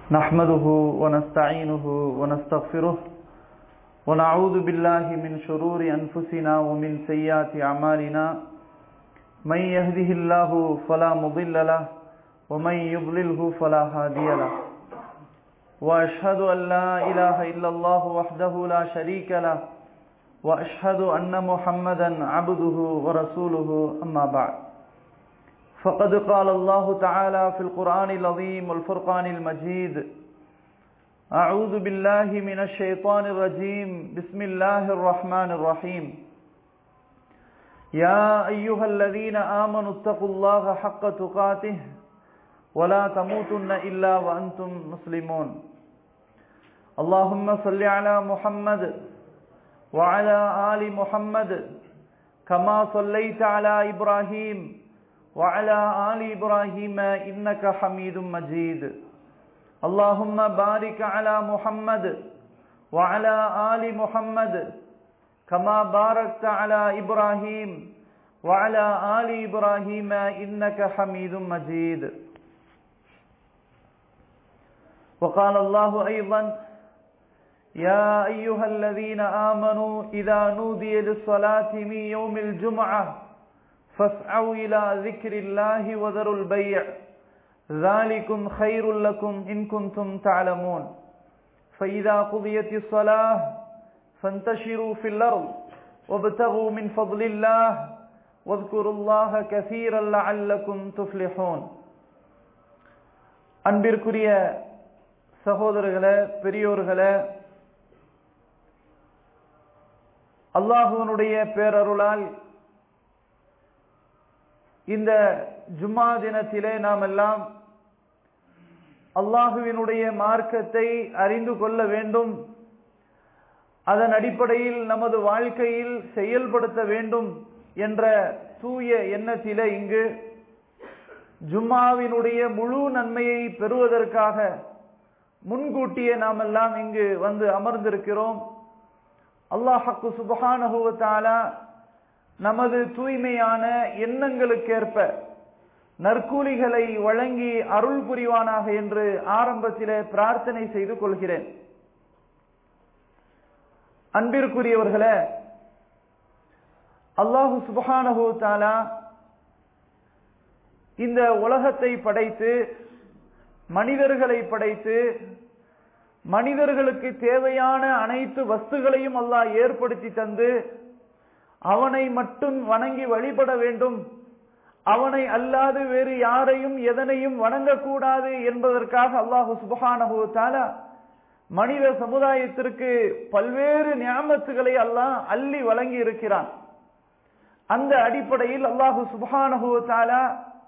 نحمده ونستعينه ونستغفره ونعوذ بالله من شرور أنفسنا ومن سيئات أعمالنا من يهده الله فلا مضل له ومن يضلله فلا هادي له وأشهد أن لا إله إلا الله وحده لا شريك له وأشهد أن محمدا عبده ورسوله أما بعد فقد قال الله تعالى في القرآن العظيم والفرقان المجيد أعوذ بالله من الشيطان الرجيم بسم الله الرحمن الرحيم يا أيها الذين آمنوا اتقوا الله حق تقاته ولا تموتن إلا وأنتم مسلمون اللهم صل على محمد وعلى آل محمد كما صليت على إبراهيم وعلى آل إبراهيم إنك حميد مجيد اللهم بارك على محمد وعلى آل محمد كما باركت على إبراهيم وعلى آل إبراهيم إنك حميد مجيد وقال الله أيضا يا أيها الذين آمنوا إذا نودي للصلاة من يوم الجمعة فاسعوا إلى ذكر الله وذروا البيع ذلكم خير لكم إن كنتم تعلمون فإذا قضيت الصلاة فانتشروا في الأرض وابتغوا من فضل الله واذكروا الله كثيرا لعلكم تفلحون அன்பிற்குரிய சகோதரர்களே பெரியோர்களே அல்லாஹுவனுடைய பேரருளால் இந்த ஜும்மா தினத்திலே நாம் எல்லாம் அல்லாஹுவினுடைய மார்க்கத்தை அறிந்து கொள்ள வேண்டும் அதன் அடிப்படையில் நமது வாழ்க்கையில் செயல்படுத்த வேண்டும் என்ற தூய எண்ணத்திலே இங்கு ஜும்மாவினுடைய முழு நன்மையை பெறுவதற்காக முன்கூட்டியே நாம் எல்லாம் இங்கு வந்து அமர்ந்திருக்கிறோம் அல்லாஹக்கு சுபஹானஹுவத்தாலா நமது தூய்மையான எண்ணங்களுக்கேற்ப நற்கூலிகளை வழங்கி அருள் புரிவானாக என்று ஆரம்பத்திலே பிரார்த்தனை செய்து கொள்கிறேன் அன்பிற்குரியவர்களே அல்லாஹு சுபஹானஹு தாலா இந்த உலகத்தை படைத்து மனிதர்களை படைத்து மனிதர்களுக்கு தேவையான அனைத்து வஸ்துகளையும் அல்லாஹ் ஏற்படுத்தி தந்து அவனை மட்டும் வணங்கி வழிபட வேண்டும் அவனை அல்லாது வேறு யாரையும் எதனையும் வணங்கக்கூடாது என்பதற்காக அல்லாஹு சுபஹானஹு தாலா மனித சமுதாயத்திற்கு பல்வேறு ஞாபகத்துகளை அல்லாஹ் அள்ளி வழங்கி இருக்கிறான் அந்த அடிப்படையில் அல்லாஹு சுபஹானஹு தாலா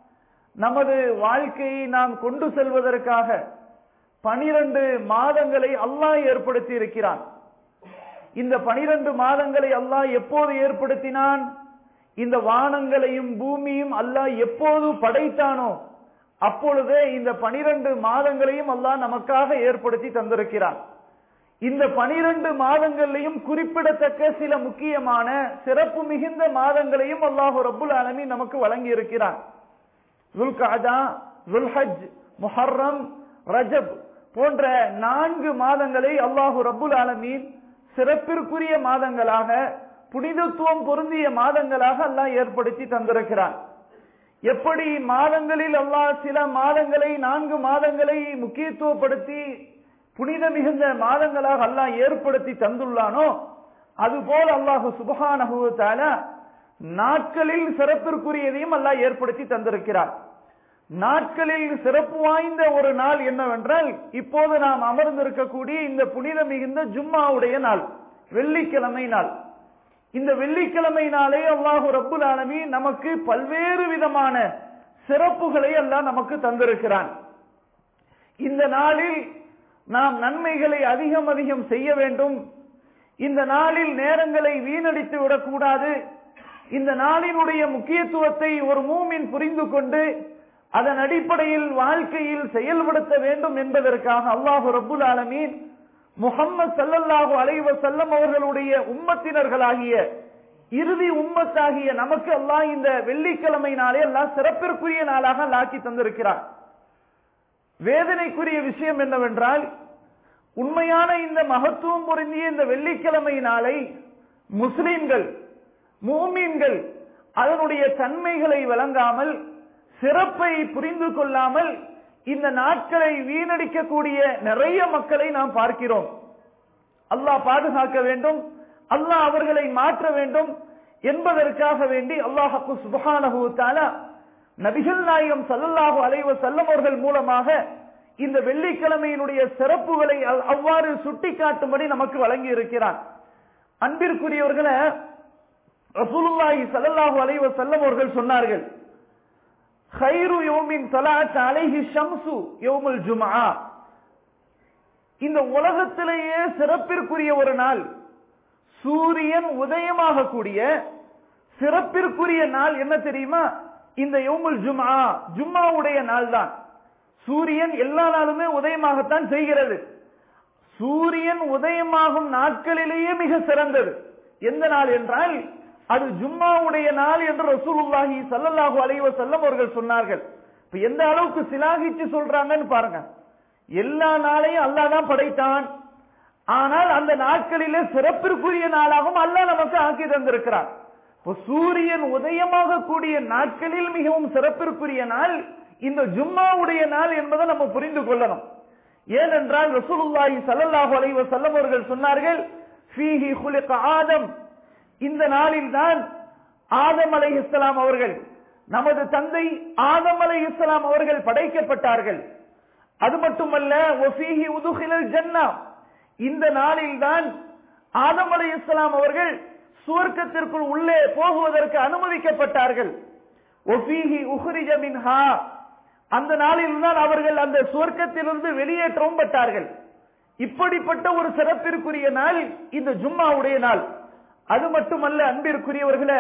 நமது வாழ்க்கையை நாம் கொண்டு செல்வதற்காக பனிரெண்டு மாதங்களை அல்லாஹ் ஏற்படுத்தி இருக்கிறான் இந்த பனிரெண்டு மாதங்களை அல்லாஹ் எப்போது ஏற்படுத்தினான் இந்த வானங்களையும் பூமியும் அல்லாஹ் எப்போது படைத்தானோ அப்பொழுதே இந்த பனிரெண்டு மாதங்களையும் அல்லாஹ் நமக்காக ஏற்படுத்தி தந்திருக்கிறான் இந்த பனிரெண்டு மாதங்களையும் குறிப்பிடத்தக்க சில முக்கியமான சிறப்பு மிகுந்த மாதங்களையும் அல்லாஹு ரபுல் ஆலமி நமக்கு வழங்கி இருக்கிறான் துல்காதா துல்ஹஜ் முஹர்ரம் ரஜப் போன்ற நான்கு மாதங்களை அல்லாஹு ரபுல் ஆலமீன் சிறப்பிற்குரிய மாதங்களாக புனிதத்துவம் பொருந்திய மாதங்களாக அல்லாஹ் ஏற்படுத்தி தந்திருக்கிறான் எப்படி மாதங்களில் அல்லாஹ் சில மாதங்களை நான்கு மாதங்களை முக்கியத்துவப்படுத்தி புனித மிகுந்த மாதங்களாக அல்லாஹ் ஏற்படுத்தி தந்துள்ளானோ அதுபோல் அல்லாஹு சுபஹானஹுவத்தால நாட்களில் சிறப்பிற்குரியதையும் அல்லாஹ் ஏற்படுத்தி தந்திருக்கிறார் நாட்களில் சிறப்பு வாய்ந்த ஒரு நாள் என்னவென்றால் இப்போது நாம் அமர்ந்திருக்கக்கூடிய இந்த புனித மிகுந்த ஜும்மாவுடைய நாள் வெள்ளிக்கிழமை நாள் இந்த வெள்ளிக்கிழமை நாளே அல்லாஹு ரப்புல் ஆலமி நமக்கு பல்வேறு விதமான சிறப்புகளை எல்லாம் நமக்கு தந்திருக்கிறான் இந்த நாளில் நாம் நன்மைகளை அதிகம் அதிகம் செய்ய வேண்டும் இந்த நாளில் நேரங்களை வீணடித்து விடக்கூடாது இந்த நாளினுடைய முக்கியத்துவத்தை ஒரு மூமின் புரிந்து கொண்டு அதன் அடிப்படையில் வாழ்க்கையில் செயல்படுத்த வேண்டும் என்பதற்காக அல்லாஹு ரபுல் ஆலமீன் முகம்மது சல்லல்லாஹு அலைவ செல்லம் அவர்களுடைய உம்மத்தினர்களாகிய இறுதி உம்மத்தாகிய நமக்கு அல்லாஹ் இந்த வெள்ளிக்கிழமை நாளே அல்லாஹ் சிறப்பிற்குரிய நாளாக ஆக்கி தந்திருக்கிறார் வேதனைக்குரிய விஷயம் என்னவென்றால் உண்மையான இந்த மகத்துவம் பொருந்திய இந்த வெள்ளிக்கிழமை நாளை முஸ்லிம்கள் மூமீன்கள் அதனுடைய தன்மைகளை வழங்காமல் சிறப்பை புரிந்து கொள்ளாமல் இந்த நாட்களை வீணடிக்கக்கூடிய நிறைய மக்களை நாம் பார்க்கிறோம் அல்லாஹ் பாதுகாக்க வேண்டும் அல்லாஹ் அவர்களை மாற்ற வேண்டும் என்பதற்காக வேண்டி அல்லாஹு சுபஹானஹு தஆலா நபிகள் நாயகம் ஸல்லல்லாஹு அலைஹி வஸல்லம் அவர்கள் மூலமாக இந்த வெள்ளிக்கிழமையினுடைய சிறப்புகளை அல்- அவ்வாறு சுட்டிக்காட்டும்படி நமக்கு வழங்கி இருக்கிறார் அன்பிற்குரியவர்களை ரசூலுல்லாஹி ஸல்லல்லாஹு அலைஹி வஸல்லம் அவர்கள் சொன்னார்கள் خير يوم طلعت عليه الشمس يوم الجمعه இந்த உலகத்திலேயே சிறப்பிற்குரிய ஒரு நாள் சூரியன் உதயமாக கூடிய சிறப்பிற்குரிய நாள் என்ன தெரியுமா இந்த யோமுல் ஜும்ஆ ஜும்மாவுடைய நாள் தான் சூரியன் எல்லா நாளுமே உதயமாகத்தான் செய்கிறது சூரியன் உதயமாகும் நாட்களிலேயே மிக சிறந்தது எந்த நாள் என்றால் அது ஜும்மாவுடைய நாள் என்று ரசூலுல்லாஹி ஸல்லல்லாஹு அலைஹி வஸல்லம் அவர்கள் சொன்னார்கள் இப்ப எந்த அளவுக்கு சிலாகிச்சு சொல்றாங்கன்னு பாருங்க எல்லா நாளையும் அல்லாஹ் தான் படைத்தான் ஆனால் அந்த நாட்களிலே சிறப்பிற்குரிய நாளாகவும் அல்லாஹ் நமக்கு ஆக்கி தந்திருக்கிறார் இப்போ சூரியன் உதயமாக கூடிய நாட்களில் மிகவும் சிறப்பிற்குரிய நாள் இந்த ஜும்மாவுடைய நாள் என்பதை நம்ம புரிந்து கொள்ளணும் ஏனென்றால் ரசூலுல்லாஹி ஸல்லல்லாஹு அலைஹி வஸல்லம் அவர்கள் சொன்னார்கள் ஃபீஹி குலிக ஆதம் இந்த நாளில் தான் ஆதம் அலைஹிஸ்ஸலாம் அவர்கள் நமது தந்தை ஆதம் அலைஹிஸ்ஸலாம் அவர்கள் படைக்கப்பட்டார்கள் அது மட்டுமல்ல ஒஃபீஹி உதுகிலல் ஜன்னா இந்த நாளில் தான் ஆதம் அலைஹிஸ்ஸலாம் அவர்கள் சுவர்க்கத்திற்குள் உள்ளே போகுவதற்கு அனுமதிக்கப்பட்டார்கள் ஒஃபீஹி உஹ்ரிஜ மின்ஹா அந்த நாளில் தான் அவர்கள் அந்த சுவர்க்கத்திலிருந்து வெளியேற்றவும் பட்டார்கள் இப்படிப்பட்ட ஒரு சிறப்பிற்குரிய நாள் இந்த ஜும்மாவுடைய நாள் அது மட்டுமல்ல அன்பிற்குரியவர்களே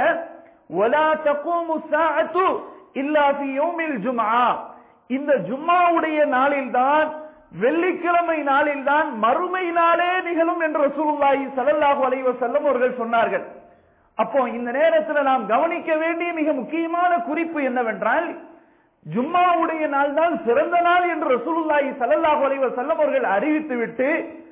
ولا تقوم الساعة إلا في يوم الجمعة இந்த ஜும்மாவுடைய நாளில்தான் வெள்ளிக்கிழமை நாளில்தான் மறுமை நாளே நிகழும் என்று ரசூலுல்லாஹி ஸல்லல்லாஹு அலைஹி வஸல்லம் அவர்கள் சொன்னார்கள் அப்போ இந்த நேரத்தில் நாம் கவனிக்க வேண்டிய மிக முக்கியமான குறிப்பு என்னவென்றால் ஜும்மாவுடைய நாள் தான் சிறந்த நாள் என்று ரசூலுல்லாஹி ஸல்லல்லாஹு அலைஹி வஸல்லம் அவர்கள் அறிவித்துவிட்டு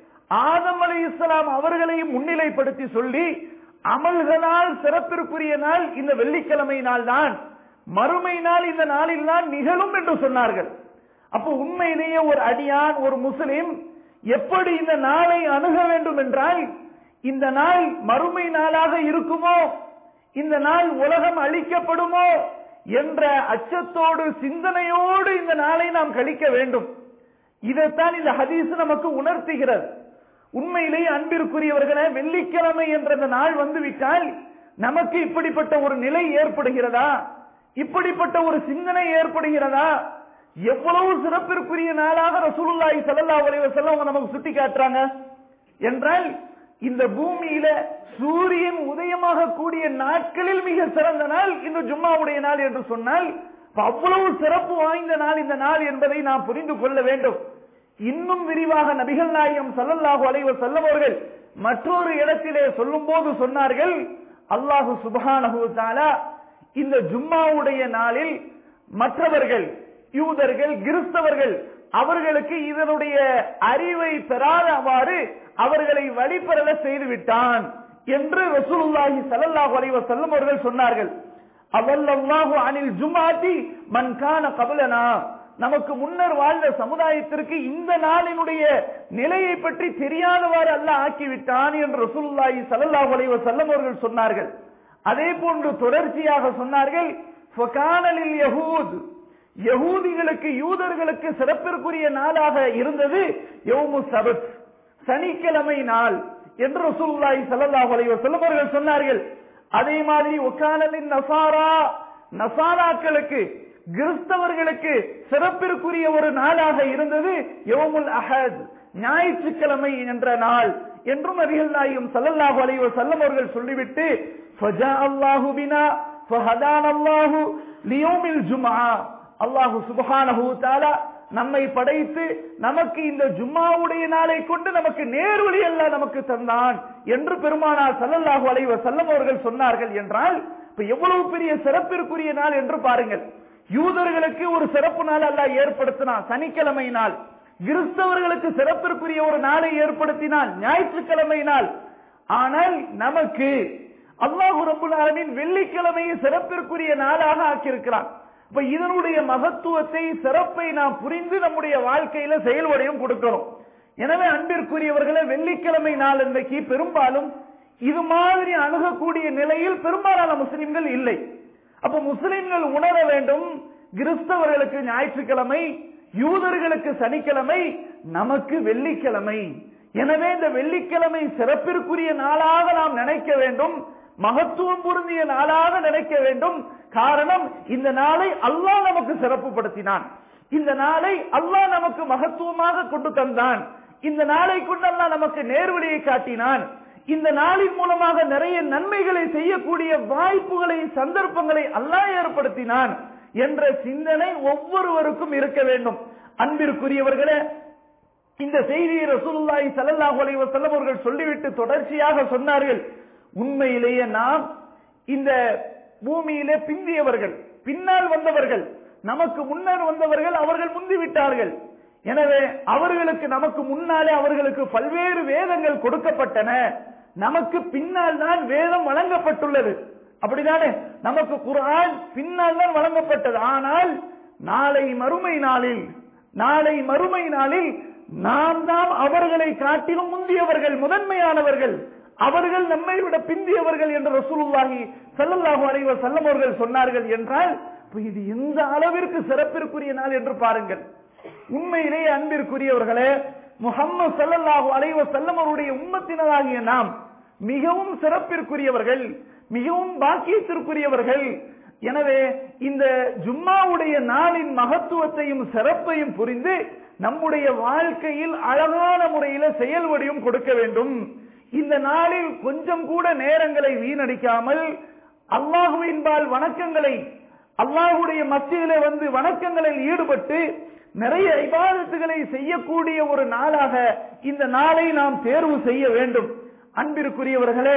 ஆதம் அலைஹிஸ்ஸலாம் அவர்களையும் முன்னிலைப்படுத்தி சொல்லி அமல்களால் சிறப்பிற்குரிய நாள் இந்த வெள்ளிக்கிழமை நாள் தான் மறுமை நாள் இந்த நாளில் தான் நிகழும் என்று சொன்னார்கள் அப்போ உண்மையிலேயே ஒரு அடியான் ஒரு முஸ்லிம் எப்படி இந்த நாளை அணுக வேண்டும் என்றால் இந்த நாள் மறுமை நாளாக இருக்குமோ இந்த நாள் உலகம் அழிக்கப்படுமோ என்ற அச்சத்தோடு சிந்தனையோடு இந்த நாளை நாம் கழிக்க வேண்டும் இதைத்தான் இந்த ஹதீஸ் நமக்கு உணர்த்துகிறது உண்மையிலேயே அன்பிற்குரியவர்களே வெள்ளிக்கிழமை என்ற இந்த நாள் வந்துவிட்டால் நமக்கு இப்படிப்பட்ட ஒரு நிலை ஏற்படுகிறதா இப்படிப்பட்ட ஒரு சிந்தனை ஏற்படுகிறதா எவ்வளவு சிறப்பிற்குரிய நாளாக ரசூலுல்லாஹி ஸல்லல்லாஹு அலைஹி வஸல்லம் அவங்க நமக்கு சுட்டி காட்டுறாங்க என்றால் இந்த பூமியில சூரியன் உதயமாக கூடிய நாட்களில் மிக சிறந்த நாள் இந்த ஜும்மாவுடைய நாள் என்று சொன்னால் அப்ப அவ்வளவு சிறப்பு வாய்ந்த நாள் இந்த நாள் என்பதை நாம் புரிந்து கொள்ள வேண்டும் இன்னும் விரிவாக நபிகள் நாயகம் ஸல்லல்லாஹு அலைஹி வஸல்லம் அவர்கள் மற்றொரு இடத்திலே சொல்லும்போது சொன்னார்கள் அல்லாஹு சுப்ஹானஹு தஆலா இந்த ஜும்மாவுடைய நாளில் மற்றவர்கள் யூதர்கள் கிறிஸ்தவர்கள் அவர்களுக்கு இதனுடைய அறிவை பெறாதவாறு அவர்களை வழிபெறல செய்து விட்டான் என்று ரசூலுல்லாஹி ஸல்லல்லாஹு அலைஹி வஸல்லம் அவர்கள் சொன்னார்கள் அவல்லல்லாஹு அனில் ஜும்ஆத்தி மன் கான கபலனா நமக்கு முன்னர் வாழ்ந்த சமுதாயத்திற்கு இந்த நாளினுடைய நிலையை பற்றி தெரியாதவாறு அல்லாஹ் ஆக்கிவிட்டான் என்று ரசூலுல்லாஹி ஸல்லல்லாஹு அலைஹி வஸல்லம் அவர்கள் சொன்னார்கள் அதே போன்று தொடர்ச்சியாக சொன்னார்கள் ஃபகானலில் யஹூத் யகூதிகளுக்கு யூதர்களுக்கு சிறப்பிற்குரிய நாளாக இருந்தது யௌமு சபத் சனிக்கிழமை நாள் என்று ரசூலுல்லாஹி ஸல்லல்லாஹு அலைஹி வஸல்லம் அவர்கள் சொன்னார்கள் அதே மாதிரி ஒக்கானலின் நசாரா நசாராக்களுக்கு கிறிஸ்தவர்களுக்கு சிறப்பிற்குரிய ஒரு நாளாக இருந்தது யௌமுல் அஹத் ஞாயிற்றுக்கிழமை என்ற நாள் என்றும் நபிகள் நாயகம் ஸல்லல்லாஹு அலைஹி வஸல்லம் அவர்கள் சொல்லிவிட்டு ஃபஜா அல்லாஹு பினா ஃபஹதான அல்லாஹு லியௌமில் ஜும்ஆ அல்லாஹு சுப்ஹானஹு தஆலா நம்மை படைத்து நமக்கு இந்த ஜும்மாவுடைய நாளை கொண்டு நமக்கு நேர்வழி அல்லாஹ் நமக்கு தந்தான் என்று பெருமானார் ஸல்லல்லாஹு அலைஹி வஸல்லம் அவர்கள் சொன்னார்கள் என்றால் இப்ப எவ்வளவு பெரிய சிறப்பிற்குரிய நாள் என்று பாருங்கள் யூதர்களுக்கு ஒரு சிறப்பு நாள் அல்லாஹ் ஏற்படுத்தினான் சனிக்கிழமை நாள் கிறிஸ்தவர்களுக்கு சிறப்பிற்குரிய ஒரு நாளை ஏற்படுத்தினான் ஞாயிற்றுக்கிழமை நாள் ஆனால் நமக்கு அல்லாஹு ரபுல் ஆலமீன் வெள்ளிக்கிழமையை சிறப்பிற்குரிய நாளாக ஆக்கியிருக்கிறான் இப்ப இதனுடைய மகத்துவத்தை சிறப்பை நாம் புரிந்து நம்முடைய வாழ்க்கையில செயல்வடையும் கொடுக்கணும் எனவே அன்பிற்குரியவர்களே வெள்ளிக்கிழமை நாள் இன்றைக்கு பெரும்பாலும் இது மாதிரி அணுகக்கூடிய நிலையில் பெரும்பாலான முஸ்லிம்கள் இல்லை அப்ப முஸ்லிம்கள் உணர வேண்டும் கிறிஸ்தவர்களுக்கு ஞாயிற்றுக்கிழமை யூதர்களுக்கு சனிக்கிழமை நமக்கு வெள்ளிக்கிழமை எனவே இந்த வெள்ளிக்கிழமை சிறப்பிற்குரிய நாளாக நாம் நினைக்க வேண்டும் மகத்துவம் பொருந்திய நாளாக நினைக்க வேண்டும் காரணம் இந்த நாளை அல்லாஹ் நமக்கு சிறப்புப்படுத்தினான் இந்த நாளை அல்லாஹ் நமக்கு மகத்துவமாக கொண்டு தந்தான் இந்த நாளை கொண்டு அல்லாஹ் நமக்கு நேர்வழியை காட்டினான் இந்த நாளின் மூலமாக நிறைய நன்மைகளை செய்யக்கூடிய வாய்ப்புகளை சந்தர்ப்பங்களை அல்லாஹ் ஏற்படுத்தினான் என்ற சிந்தனை ஒவ்வொருவருக்கும் இருக்க வேண்டும் அன்பிற்குரியவர்களே இந்த செய்தியை ரசூலுல்லாஹி ஸல்லல்லாஹு அலைஹி வஸல்லம் அவர்கள் சொல்லிவிட்டு தொடர்ச்சியாக சொன்னார்கள் உண்மையிலேயே நாம் இந்த பூமியிலே பிந்தியவர்கள் பின்னால் வந்தவர்கள் நமக்கு முன்னர் வந்தவர்கள் அவர்கள் முந்தி விட்டார்கள் எனவே அவர்களுக்கு நமக்கு முன்னாலே அவர்களுக்கு பல்வேறு வேதங்கள் கொடுக்கப்பட்டன நமக்கு பின்னால் தான் வேதம் வழங்கப்பட்டுள்ளது அப்படிதானே நமக்கு குர்ஆன் பின்னால் தான் வழங்கப்பட்டது ஆனால் நாளை மறுமை நாளில் நாளை மறுமை நாளில் நாம் தான் அவர்களை காட்டிலும் முந்தியவர்கள் முதன்மையானவர்கள் அவர்கள் நம்மை விட பிந்தியவர்கள் என்று ரசூலுல்லாஹி ஸல்லல்லாஹு அலைஹி வஸல்லம் அவர்கள் சொன்னார்கள் என்றால் இப்ப இது எந்த அளவிற்கு சிறப்பிற்குரிய நாள் என்று பாருங்கள் உண்மையிலேயே அன்பிற்குரியவர்களே முகம்மது ஸல்லல்லாஹு அலைஹி வஸல்லம் அவருடைய உம்மத்தினராகிய நாம் மிகவும் சிறப்பிற்குரியவர்கள் மிகவும் பாக்கியத்திற்குரியவர்கள் எனவே இந்த ஜும்மாவுடைய நாளின் மகத்துவத்தையும் சிறப்பையும் புரிந்து நம்முடைய வாழ்க்கையில் அழகான முறையில செயல்வடியும் கொடுக்க வேண்டும் இந்த நாளில் கொஞ்சம் கூட நேரங்களை வீணடிக்காமல் அல்லாஹுவின்பால் வணக்கங்களை அல்லாஹுடைய மத்தியில வந்து வணக்கங்களில் ஈடுபட்டு நிறைய இபாதத்துகளை செய்யக்கூடிய ஒரு நாளாக இந்த நாளை நாம் தேர்வு செய்ய வேண்டும் அன்பிற்குரியவர்களே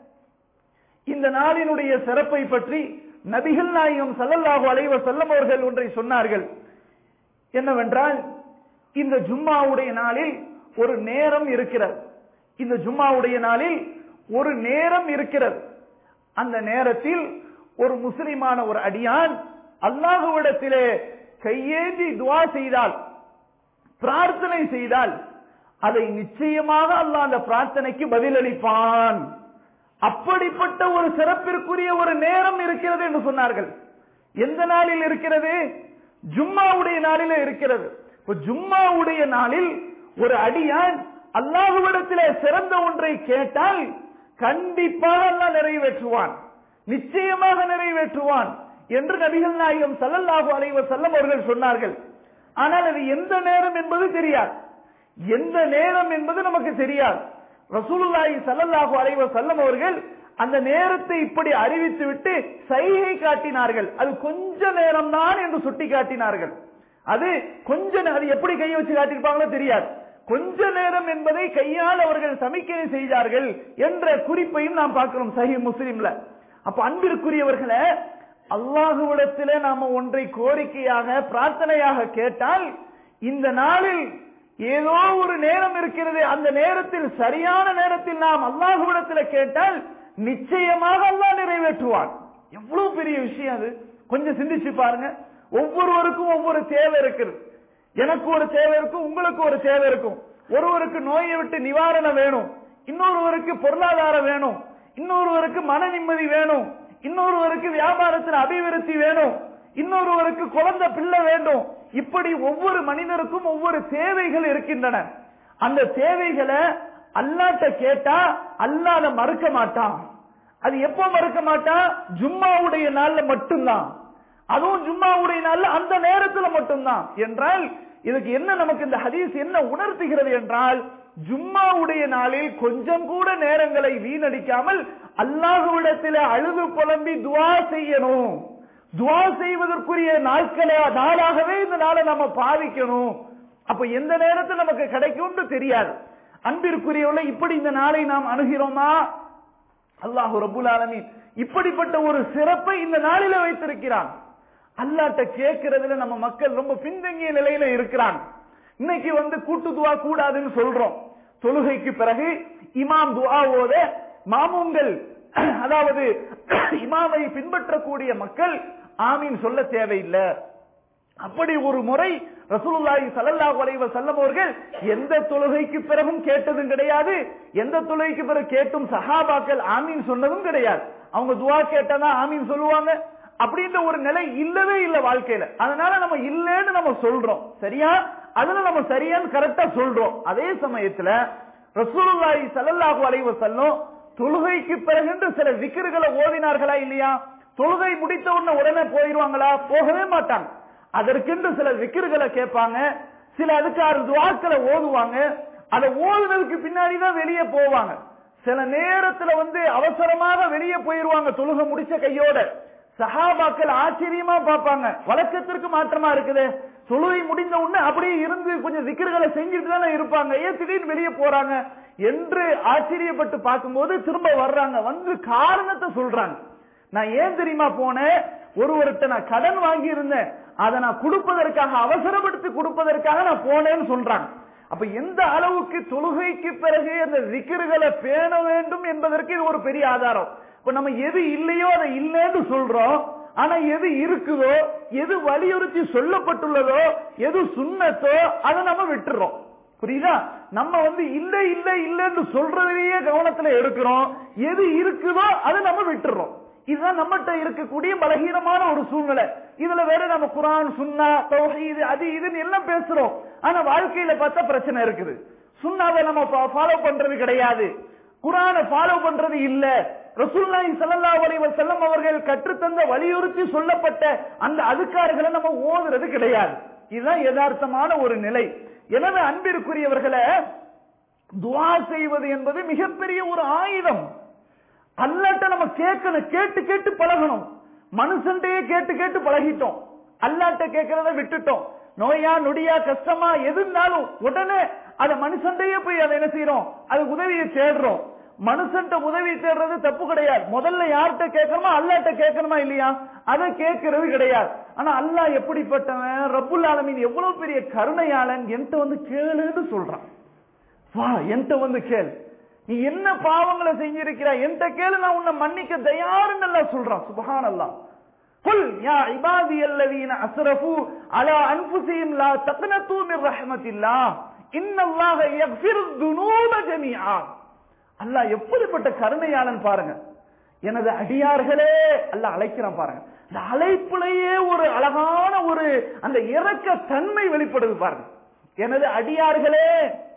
இந்த நாளினுடைய சிறப்பை பற்றி நபிகள் நாயகம் சல்லல்லாஹு அலைஹி வஸல்லம் அவர்கள் ஒன்றை சொன்னார்கள் என்னவென்றால் இந்த ஜும்மாவுடைய நாளில் ஒரு நேரம் இருக்கிறது இந்த ஜும்மாவுடைய நாளில் ஒரு நேரம் இருக்கிறது அந்த நேரத்தில் ஒரு முஸ்லிமான ஒரு அடியான் அல்லாஹுவிடத்திலே கையேந்தி துவா செய்தால் பிரார்த்தனை செய்தால் அதை நிச்சயமாக அல்லாஹ் அந்த பிரார்த்தனைக்கு பதிலளிப்பான் அப்படிப்பட்ட ஒரு சிறப்பிற்குரிய ஒரு நேரம் இருக்கிறது என்று சொன்னார்கள் எந்த நாளில் இருக்கிறது ஜும்மாவுடைய நாளில் இருக்கிறது இப்ப ஜும்மாவுடைய நாளில் ஒரு அடியான் அல்லாஹுவிடத்திலே சிறந்த ஒன்றை கேட்டால் கண்டிப்பாக அல்லாஹ் நிறைவேற்றுவான் நிச்சயமாக நிறைவேற்றுவான் என்று நபிகள் நாயகம் சல்லல்லாஹு அலைஹி வஸல்லம் அவர்கள் சொன்னார்கள் ஆனால் அது எந்த நேரம் என்பது தெரியாது எந்த நேரம் என்பது நமக்கு தெரியாது ரசூலுல்லாஹி ஸல்லல்லாஹு அலைஹி வஸல்லம் அவர்கள் அந்த நேரத்தை இப்படி அறிவித்து விட்டு சைகை காட்டினார்கள் அது கொஞ்ச நேரம் தான் என்று சுட்டி காட்டினார்கள் அது கொஞ்ச நே- அது எப்படி கையை வச்சு காட்டியிருப்பாங்களோ தெரியாது கொஞ்ச நேரம் என்பதை கையால் அவர்கள் சமிக்கை செய்தார்கள் என்ற குறிப்பையும் நாம் பார்க்கிறோம் சஹி முஸ்லிம்ல அப்ப அன்பிற்குரியவர்களே அல்லாஹுவிடத்திலே நாம ஒன்றை கோரிக்கையாக பிரார்த்தனையாக கேட்டால் இந்த நாளில் ஏதோ ஒரு நேரம் இருக்கிறது அந்த நேரத்தில் சரியான நேரத்தில் நாம் அல்லாஹுவிடத்தில் கேட்டால் நிச்சயமாக அல்லாஹ் நிறைவேற்றுவான் எவ்வளவு பெரிய விஷயம் அது கொஞ்சம் சிந்திச்சு பாருங்க ஒவ்வொருவருக்கும் ஒவ்வொரு தேவை இருக்குது எனக்கு ஒரு தேவை இருக்கும் உங்களுக்கு ஒரு தேவை இருக்கும் ஒருவருக்கு நோயை விட்டு நிவாரணம் வேணும் இன்னொருவருக்கு பொருளாதாரம் வேணும் இன்னொருவருக்கு மன நிம்மதி வேணும் இன்னொருவருக்கு வியாபாரத்தில் அபிவிருத்தி வேணும் இன்னொருவருக்கு குழந்தை பிள்ளை வேண்டும் இப்படி ஒவ்வொரு மனிதருக்கும் ஒவ்வொரு தேவைகள் இருக்கின்றன அந்த தேவைகளை அல்லாட்ட கேட்டா அல்லாஹ் அதை மறுக்க மாட்டான் அது எப்போ மறுக்க மாட்டான் ஜும்மாவுடைய நாள்ல மட்டும்தான் அதுவும் ஜும்மாவுடைய நாள்ல அந்த நேரத்துல மட்டும்தான் என்றால் இதுக்கு என்ன நமக்கு இந்த ஹதீஸ் என்ன உணர்த்துகிறது என்றால் ஜும்மாவுடைய நாளில் கொஞ்சம் கூட நேரங்களை வீணடிக்காமல் அல்லாஹுவிடத்தில் அழுது புலம்பி துவா செய்யணும் துவா செய்வதற்குரிய நாட்களே நாளாகவே இந்த நாளை நம்ம பாவிக்கணும் அப்ப எந்த நேரத்தில் நமக்கு கிடைக்கும்னு தெரியாது அன்பிற்குரியவளை இப்படி இந்த நாளை நாம் அணுகிறோமா அல்லாஹு ரபுல் ஆலமீன் இப்படிப்பட்ட ஒரு சிறப்பை இந்த நாளில வைத்திருக்கிறான் அல்லாட்ட கேட்கறதுல நம்ம மக்கள் ரொம்ப பின்தங்கிய நிலையில இருக்கிறாங்க இன்னைக்கு வந்து கூட்டு துவா கூடாதுன்னு சொல்றோம் தொழுகைக்கு பிறகு இமாம் துவா ஓத மாமூன்கள் அதாவது இமாமை பின்பற்றக்கூடிய மக்கள் ஆமீன் சொல்ல தேவையில்லை அப்படி ஒரு முறை ரசூலுல்லாஹி ஸல்லல்லாஹு அலைஹி வஸல்லம் அவர்கள் எந்த தொழுகைக்கு பிறகும் கேட்டதும் கிடையாது எந்த தொழுகைக்கு பிறகு கேட்டும் சஹாபாக்கள் ஆமீன் சொன்னதும் கிடையாது அவங்க துவா கேட்டா ஆமீன் சொல்லுவாங்க அப்படின்ற ஒரு நிலை இல்லவே இல்ல வாழ்க்கையில அதனால நம்ம இல்லைன்னு நம்ம சொல்றோம் சரியா அதுல நம்ம சரியான்னு கரெக்டா சொல்றோம் அதே சமயத்துல ரசூலுல்லாஹி ஸல்லல்லாஹு அலைஹி வஸல்லம் தொழுகைக்கு பிறகு சில விக்கிர்களை ஓதினார்களா இல்லையா தொழுகை முடித்த உடனே உடனே போயிருவாங்களா போகவே மாட்டாங்க அதற்கென்று சில விக்கிர்களை கேட்பாங்க சில அதுக்காறு துவாக்களை ஓதுவாங்க அதை ஓதுனதுக்கு பின்னாடி தான் வெளியே போவாங்க சில நேரத்துல வந்து அவசரமாக வெளியே போயிருவாங்க தொழுகை முடிச்ச கையோட சஹாபாக்கள் ஆச்சரியமா பார்ப்பாங்க வழக்கத்திற்கு மாற்றமா இருக்குது தொழுகை முடிந்த உடனே அப்படியே இருந்து கொஞ்சம் விக்கிர்களை செஞ்சுட்டு தானே இருப்பாங்க ஏன் திடீர்னு வெளியே போறாங்க என்று ஆச்சரியப்பட்டு பார்க்கும்போது திரும்ப வர்றாங்க வந்து காரணத்தை சொல்றாங்க நான் ஏன் தெரியுமா போனேன் ஒருவர்கிட்ட நான் கடன் வாங்கி இருந்தேன் அதை நான் கொடுப்பதற்காக அவசரப்படுத்தி கொடுப்பதற்காக நான் போனேன்னு சொல்றாங்க அப்ப எந்த அளவுக்கு தொழுகைக்கு பிறகு அந்த விக்கிர்களை பேண வேண்டும் என்பதற்கு இது ஒரு பெரிய ஆதாரம் இப்ப நம்ம எது இல்லையோ அதை இல்லைன்னு சொல்றோம் ஆனா எது இருக்குதோ எது வலியுறுத்தி சொல்லப்பட்டுள்ளதோ எது சுண்ணத்தோ அதை நம்ம விட்டுறோம் புரியுதா நம்ம வந்து இல்ல இல்ல இல்லன்னு சொல்றதையே கவனத்துல எடுக்கிறோம் எது இருக்குதோ அதை நம்ம விட்டுறோம் இதுதான் நம்மகிட்ட இருக்கக்கூடிய பலகீனமான ஒரு சூழ்நிலை இதுல வேற நம்ம குரான் சுன்னா தௌஹீது அது இதுன்னு எல்லாம் பேசுறோம் ஆனா வாழ்க்கையில பார்த்தா பிரச்சனை இருக்குது சுண்ணாவை நம்ம ஃபாலோ பண்றது கிடையாது குரானை ஃபாலோ பண்றது இல்ல ரசூல்லாஹி ஸல்லல்லாஹு அலைஹி வஸல்லம் அவர்கள் கற்றுத்தந்த வலியுறுத்தி சொல்லப்பட்ட அந்த அதுக்காரர்களை நம்ம ஓதுறது கிடையாது இதுதான் யதார்த்தமான ஒரு நிலை எனவே அன்பிற்குரியவர்களை துவா செய்வது என்பது மிகப்பெரிய ஒரு ஆயுதம் அல்லாட்ட நம்ம கேட்கணும் கேட்டு கேட்டு பழகணும் மனுஷன்டையே கேட்டு கேட்டு பழகிட்டோம் அல்லாட்ட கேட்கறத விட்டுட்டோம் நோயா நொடியா கஷ்டமா எது இருந்தாலும் உடனே அத மனுஷன்டையே போய் அதை என்ன செய்யறோம் அது உதவியை தேடுறோம் மனுஷன்ட்ட உதவி தேடுறது தப்பு கிடையாது முதல்ல யார்கிட்ட கேட்கணுமா அல்லாட்ட கேட்கணுமா இல்லையா அதை கேட்கறது கிடையாது ஆனா அல்லாஹ் எப்படிப்பட்டவன் ரப்புல் ஆலமீன் எவ்வளவு பெரிய கருணையாளன் என்கிட்ட வந்து கேளுன்னு சொல்றான் வா என்கிட்ட வந்து கேள் நீ என்ன பாவங்களை செஞ்சிருக்கிறாய் என்கிட்ட கேளு நான் உன்னை மன்னிக்க தயாருன்னு எல்லாம் சொல்றான் சுபஹான் அல்லா قل يا عبادي الذين اسرفوا على انفسهم لا تقنطوا من رحمة الله ان الله يغفر الذنوب جميعا அல்லாஹ் எப்படிப்பட்ட கருணையாளன் பாருங்க எனது அடியார்களே அல்லாஹ் அழைக்கிறான் பாருங்க இந்த அழைப்புலயே ஒரு அழகான ஒரு அந்த இறக்க தன்மை வெளிப்படுது பாருங்க எனது அடியார்களே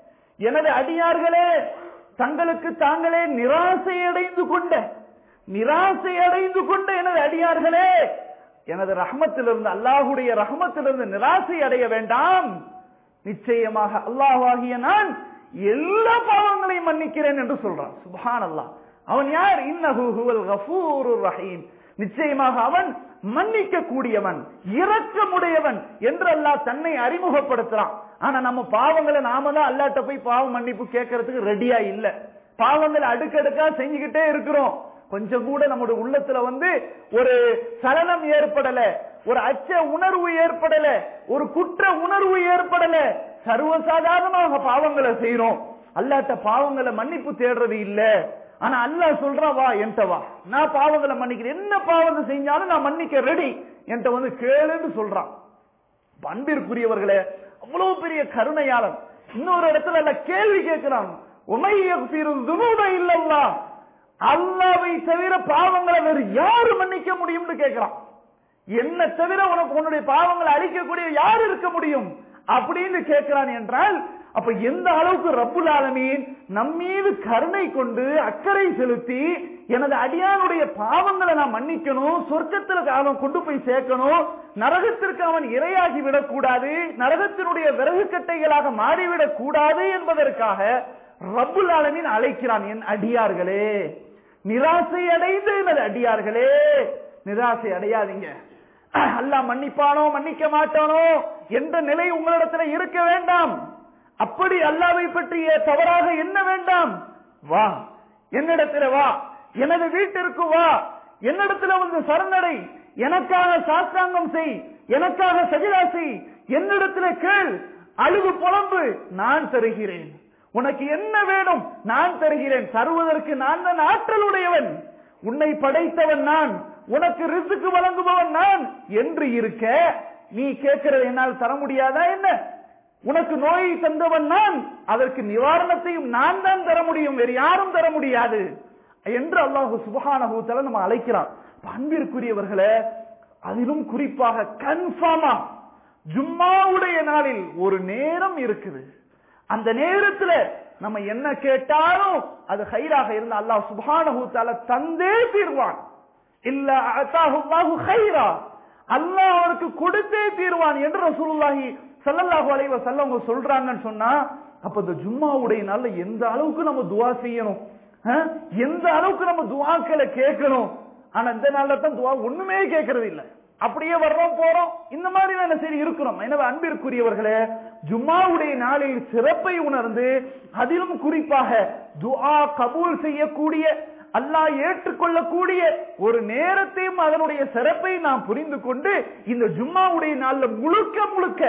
எனது அடியார்களே தங்களுக்கு தாங்களே நிராசை அடைந்து கொண்ட நிராசை அடைந்து கொண்ட எனது அடியார்களே எனது ரஹமத்திலிருந்து அல்லாஹுடைய ரஹமத்திலிருந்து நிராசை அடைய வேண்டாம் நிச்சயமாக அல்லாஹாகிய நான் எல்லா பாவங்களையும் மன்னிக்கிறேன் என்று சொல்றான் சுபான் அல்லாஹ் அவன் யார் இன்னஹு ஹுவல் கஃபூருர் ரஹீம் நிச்சயமாக அவன் மன்னிக்க கூடியவன் இரக்கமுடையவன் என்று அல்லாஹ் தன்னை அறிமுகப்படுத்துறான் ஆனா நம்ம பாவங்களை நாம தான் அல்லாட்ட போய் பாவம் மன்னிப்பு கேட்கறதுக்கு ரெடியா இல்ல பாவங்களை அடுக்கடுக்கா செஞ்சுக்கிட்டே இருக்கிறோம் கொஞ்சம் கூட நம்முடைய உள்ளத்துல வந்து ஒரு சலனம் ஏற்படல ஒரு அச்ச உணர்வு ஏற்படல ஒரு குற்ற உணர்வு ஏற்படல சர்வசாதாரணமாக பாவங்களை செய்யறோம் அல்லாட்ட பாவங்களை மன்னிப்பு தேடுறது இல்ல ஆனா அல்லாஹ் சொல்றான் வா என்கிட்ட வா நான் பாவங்களை மன்னிக்கிறேன் என்ன பாவத்தை செஞ்சாலும் நான் மன்னிக்க ரெடி என்கிட்ட வந்து கேளுன்னு சொல்றான் அன்பிற்குரியவர்களே அவ்வளவு பெரிய கருணையாளன் இன்னொரு இடத்துல அல்ல கேள்வி கேட்கிறான் இல்லல்லா அல்லாவை தவிர பாவங்களை வேறு யாரு மன்னிக்க முடியும்னு கேட்கிறான் என்ன தவிர உனக்கு உன்னுடைய பாவங்களை அழிக்கக்கூடிய யார் இருக்க முடியும் அப்படின்னு கேட்கிறான் என்றால் அப்ப எந்த அளவுக்கு ரப்புல் ஆலமீன் நம்மீது கருணை கொண்டு அக்கறை செலுத்தி எனது அடியானுடைய பாவங்களை நான் மன்னிக்கணும் சொர்க்கத்தில் அவன் கொண்டு போய் சேர்க்கணும் நரகத்திற்கு அவன் இரையாகி விடக்கூடாது நரகத்தினுடைய விறகு கட்டைகளாக மாறிவிடக் கூடாது என்பதற்காக ரப்புல் ஆலமீன் அழைக்கிறான் என் அடியார்களே நிராசை அடைந்து எனது அடியார்களே நிராசை அடையாதீங்க அல்லாஹ் மன்னிப்பானோ மன்னிக்க மாட்டானோ என்ற நிலை உங்களிடத்துல இருக்க வேண்டாம் அப்படி அல்லாவை பற்றிய தவறாக என்ன வேண்டாம் வா என்னிடத்துல வா எனது வீட்டிற்கு வா என்னிடத்துல வந்து சரணடை எனக்காக சாஸ்திராங்கம் செய் எனக்காக சஜிதா செய் என்னிடத்துல கேள் அழுது புலம்பு நான் தருகிறேன் உனக்கு என்ன வேணும் நான் தருகிறேன் தருவதற்கு நான் தான் ஆற்றல் உடையவன் உன்னை படைத்தவன் நான் உனக்கு ரிசுக்கு வழங்குபவன் நான் என்று இருக்க நீ கேட்கிறது என்னால் தர முடியாதா என்ன உனக்கு நோயை தந்தவன் நான் அதற்கு நிவாரணத்தையும் நான் தான் தர முடியும் வேறு யாரும் தர முடியாது என்று அல்லாஹு சுபஹானஹு தஆலா நம்ம அழைக்கிறான் அப்ப அன்பிற்குரியவர்களே அதிலும் குறிப்பாக கன்ஃபார்மா ஜும்மாவுடைய நாளில் ஒரு நேரம் இருக்குது அந்த நேரத்துல நம்ம என்ன கேட்டாலும் அது ஹைராக இருந்த அல்லாஹ் சுப்ஹானஹு தஆலா தந்தே தீர்வான் இல்ல அத்தாஹு அல்லாஹு ஹைரா அல்லாஹ் அவருக்கு கொடுத்தே தீர்வான் என்று ரசூலுல்லாஹி ஸல்லல்லாஹு அலைஹி வஸல்லம் அவங்க சொல்றாங்கன்னு சொன்னா அப்ப இந்த ஜும்மாவுடைய நாள்ல எந்த அளவுக்கு நம்ம துஆ செய்யணும் அஹ்? எந்த அளவுக்கு நம்ம துஆக்களை கேட்கணும் ஆனா இந்த நாள்ல தான் துஆ ஒண்ணுமே கேட்கறது இல்ல அப்படியே வர்றோம் போறோம் இந்த மாதிரி தானே சரி இருக்கிறோம் எனவே அன்பிற்குரியவர்களே ஜும்மாவுடைய நாளில் சிறப்பை உணர்ந்து அதிலும் குறிப்பாக துஆ கபூல் செய்யக்கூடிய அல்லாஹ் ஏற்றுக்கொள்ளக்கூடிய ஒரு நேரத்தையும் அதனுடைய சிறப்பை நாம் புரிந்து கொண்டு இந்த ஜும்மாவுடைய நாள்ல முழுக்க முழுக்க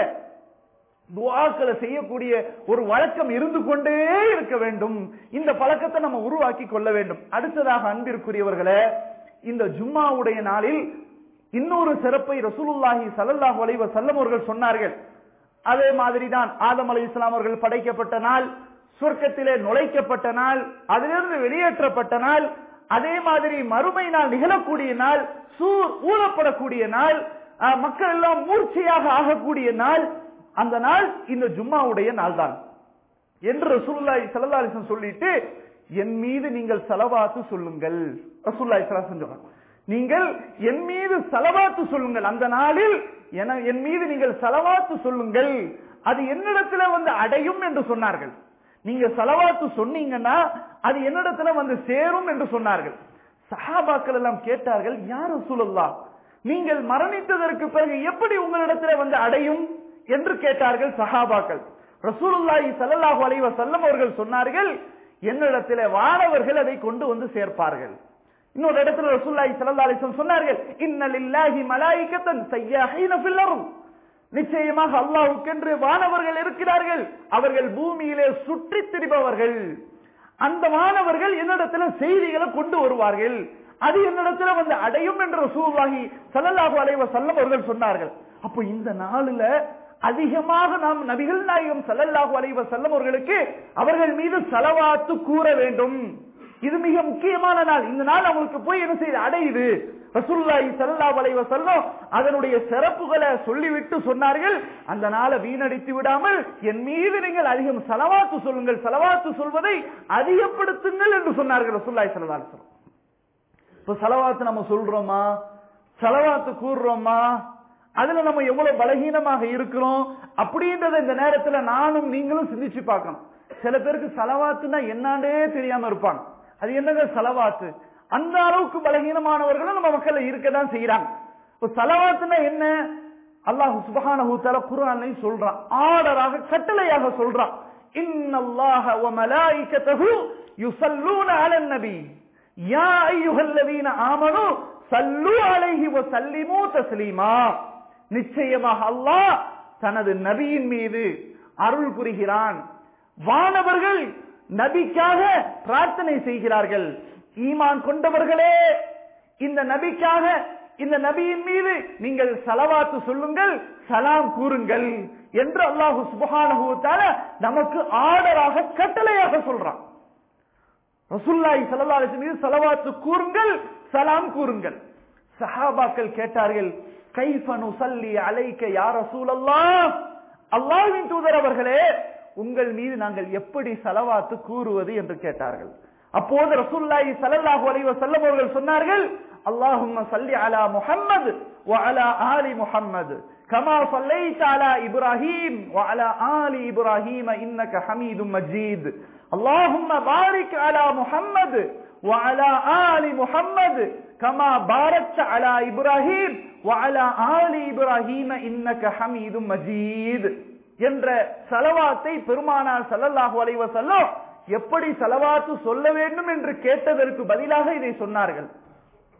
துஆக்களை செய்யக்கூடிய ஒரு வழக்கம் இருந்து கொண்டே இருக்க வேண்டும் இந்த பழக்கத்தை நம்ம உருவாக்கி கொள்ள வேண்டும் அடுத்ததாக அன்பிற்குரியவர்களே இந்த ஜும்மாவுடைய நாளில் இன்னொரு சிறப்பை ரசூலுல்லாஹி ஸல்லல்லாஹு அலைஹி வஸல்லம் அவர்கள் சொன்னார்கள் அதே மாதிரிதான் ஆதம் அலை இஸ்லாம் அவர்கள் படைக்கப்பட்ட நாள் சொர்க்கத்திலே நுழைக்கப்பட்ட நாள் அதிலிருந்து வெளியேற்றப்பட்ட நாள் அதே மாதிரி மறுமை நாள் நிகழக்கூடிய நாள் சூர் ஊதப்படக்கூடிய நாள் அஹ், மக்கள் எல்லாம் மூர்ச்சையாக ஆகக்கூடிய நாள் அந்த நாள் இந்த ஜும்மாவுடைய நாள் தான் என்று ரசூலுல்லாஹி ஸல்லல்லாஹு அலைஹி வஸல்லம் சொல்லிட்டு என் மீது நீங்கள் சலவாத்து சொல்லுங்கள் ரசூலுல்லாஹி ஸல்லல்லாஹு அலைஹி வஸல்லம் சொல்றாங்க. நீங்கள் என் மீது சலவாத்து சொல்லுங்கள் அந்த நாளில் என- என் மீது நீங்கள் சலவாத்து சொல்லுங்கள் அது என்னிடத்துல வந்து அடையும் என்று சொன்னார்கள் நீங்க சலவாத்து சொன்னீங்கன்னா அது என்னிடத்துல வந்து சேரும் என்று சொன்னார்கள் சஹாபாக்கள் எல்லாம் கேட்டார்கள் யார் ரசூலுல்லாஹ் நீங்கள் மரணித்ததற்கு பிறகு எப்படி உங்களிடத்துல வந்து அடையும் என்று கேட்டார்கள் சஹாபாக்கள் ரசூலுல்லாஹி ஸல்லல்லாஹு அலைஹி வஸல்லம் அவர்கள் சொன்னார்கள் என்னிடத்திலே வானவர்கள் அதை கொண்டு வந்து சேர்ப்பார்கள் இன்னொரு இடத்துல ரசூலுல்லாஹி ஸல்லல்லாஹு அலைஹி வஸல்லம் சொன்னார்கள் இன்ன லில்லாஹி மலாயிகத்தன் சய்யாஹீன ஃபில் அர்த் நிச்சயமாக அல்லாஹ்வுக்கென்று வானவர்கள் இருக்கிறார்கள் அவர்கள் பூமியிலே சுற்றித் திரிபவர்கள் அந்த மாணவர்கள் என்னிடத்துல செய்திகளை கொண்டு வருவார்கள் அது என்னிடத்துல வந்து அடையும் என்று ரசூலுல்லாஹி ஸல்லல்லாஹு அலைஹி வஸல்லம் அவர்கள் சொன்னார்கள் அப்போ இந்த நாளில அதிகமாக நாம் நபிகள் நாயகம் ஸல்லல்லாஹு அலைஹி வஸல்லம் அவர்களுக்கு அவர்கள் மீது சலவாத்து கூற வேண்டும் இது மிக முக்கியமான நாள் இந்த நாள் அவங்களுக்கு போய் என்ன செய்யுது அடையுது ரசூலுல்லாஹி ஸல்லல்லாஹு அலைஹி வஸல்லம் அதனுடைய சிறப்புகளை சொல்லிவிட்டு சொன்னார்கள் அந்த நாளை வீணடித்து விடாமல் என் மீது நீங்கள் அதிகம் சலவாத்து சொல்லுங்கள் சலவாத்து சொல்வதை அதிகப்படுத்துங்கள் என்று சொன்னார்கள் ரசூலுல்லாஹி ஸல்லல்லாஹு அலைஹி வஸல்லம் இப்ப சலவாத்து நம்ம சொல்றோமா சலவாத்து கூறுறோமா அதுல நம்ம எவ்வளவு பலகீனமாக இருக்கிறோம் அப்படின்றத இந்த நேரத்துல நானும் நீங்களும் சிந்திச்சு பார்க்கணும் சில பேருக்கு சலவாத்துனா என்னாண்டே தெரியாம இருப்பாங்க அது என்னங்க சலவாத்து அந்த அளவுக்கு பலகீனமானவர்களும் நம்ம மக்கள் இருக்கதான் செய்யறாங்க இப்ப சலவாத்துனா என்ன அல்லாஹ் சுப்ஹானஹு தஆலா குர்ஆன்லயும் சொல்றான் ஆர்டராக கட்டளையாக சொல்றான் இன்னல்லாஹ வ மலாயிகத்தஹு யுஸல்லூன அலன் நபி யா அய்யுஹல்லதீன ஆமனு சல்லு அலைஹி வ சல்லிமு தஸ்லீமா நிச்சயமாக அல்லாஹ் தனது நபியின் மீது அருள் புரிகிறான் வானவர்கள் நபிக்காக பிரார்த்தனை செய்கிறார்கள் ஈமான் கொண்டவர்களே இந்த நபிக்காக இந்த நபியின் மீது நீங்கள் சலவாத்து சொல்லுங்கள் சலாம் கூறுங்கள் என்று அல்லாஹு சுப்ஹானஹு வ தஆலா நமக்கு ஆர்டராக கட்டளையாக சொல்றான் ரசூலுல்லாஹி ஸல்லல்லாஹு அலைஹி மீது ஸலவாத்து கூறுங்கள் சலாம் கூறுங்கள் சஹாபாக்கள் கேட்டார்கள் கைஃப நுஸல்லி அலைக்க யா ரசூலல்லாஹ் அல்லாஹ்வின் தூதர் அவர்களே உங்கள் மீது நாங்கள் எப்படி ஸலவாத்து கூறுவது என்று கேட்டார்கள் அப்போது ரசூலுல்லாஹி ஸல்லல்லாஹு அலைஹி வஸல்லம் அவர்கள் சொன்னார்கள் அல்லாஹும்ம ஸல்லி அலா முஹம்மது வ அலா ஆலி முஹம்மது கமா ஸல்லைத அலா இப்ராஹீம் வ அலா ஆலி இப்ராஹீம் இன்னக ஹமீதும் மஜீத் اللهم بارك على محمد وعلى آل محمد كما باركت على إبراهيم وعلى آل إبراهيم إنك حميد مجيد என்ற சலவாத்தை பெருமானார் ஸல்லல்லாஹு அலைஹி வஸல்லம் எப்படி சலவாத்து சொல்ல வேண்டும் என்று கேட்டதற்கு பதிலாக இதை சொன்னார்கள்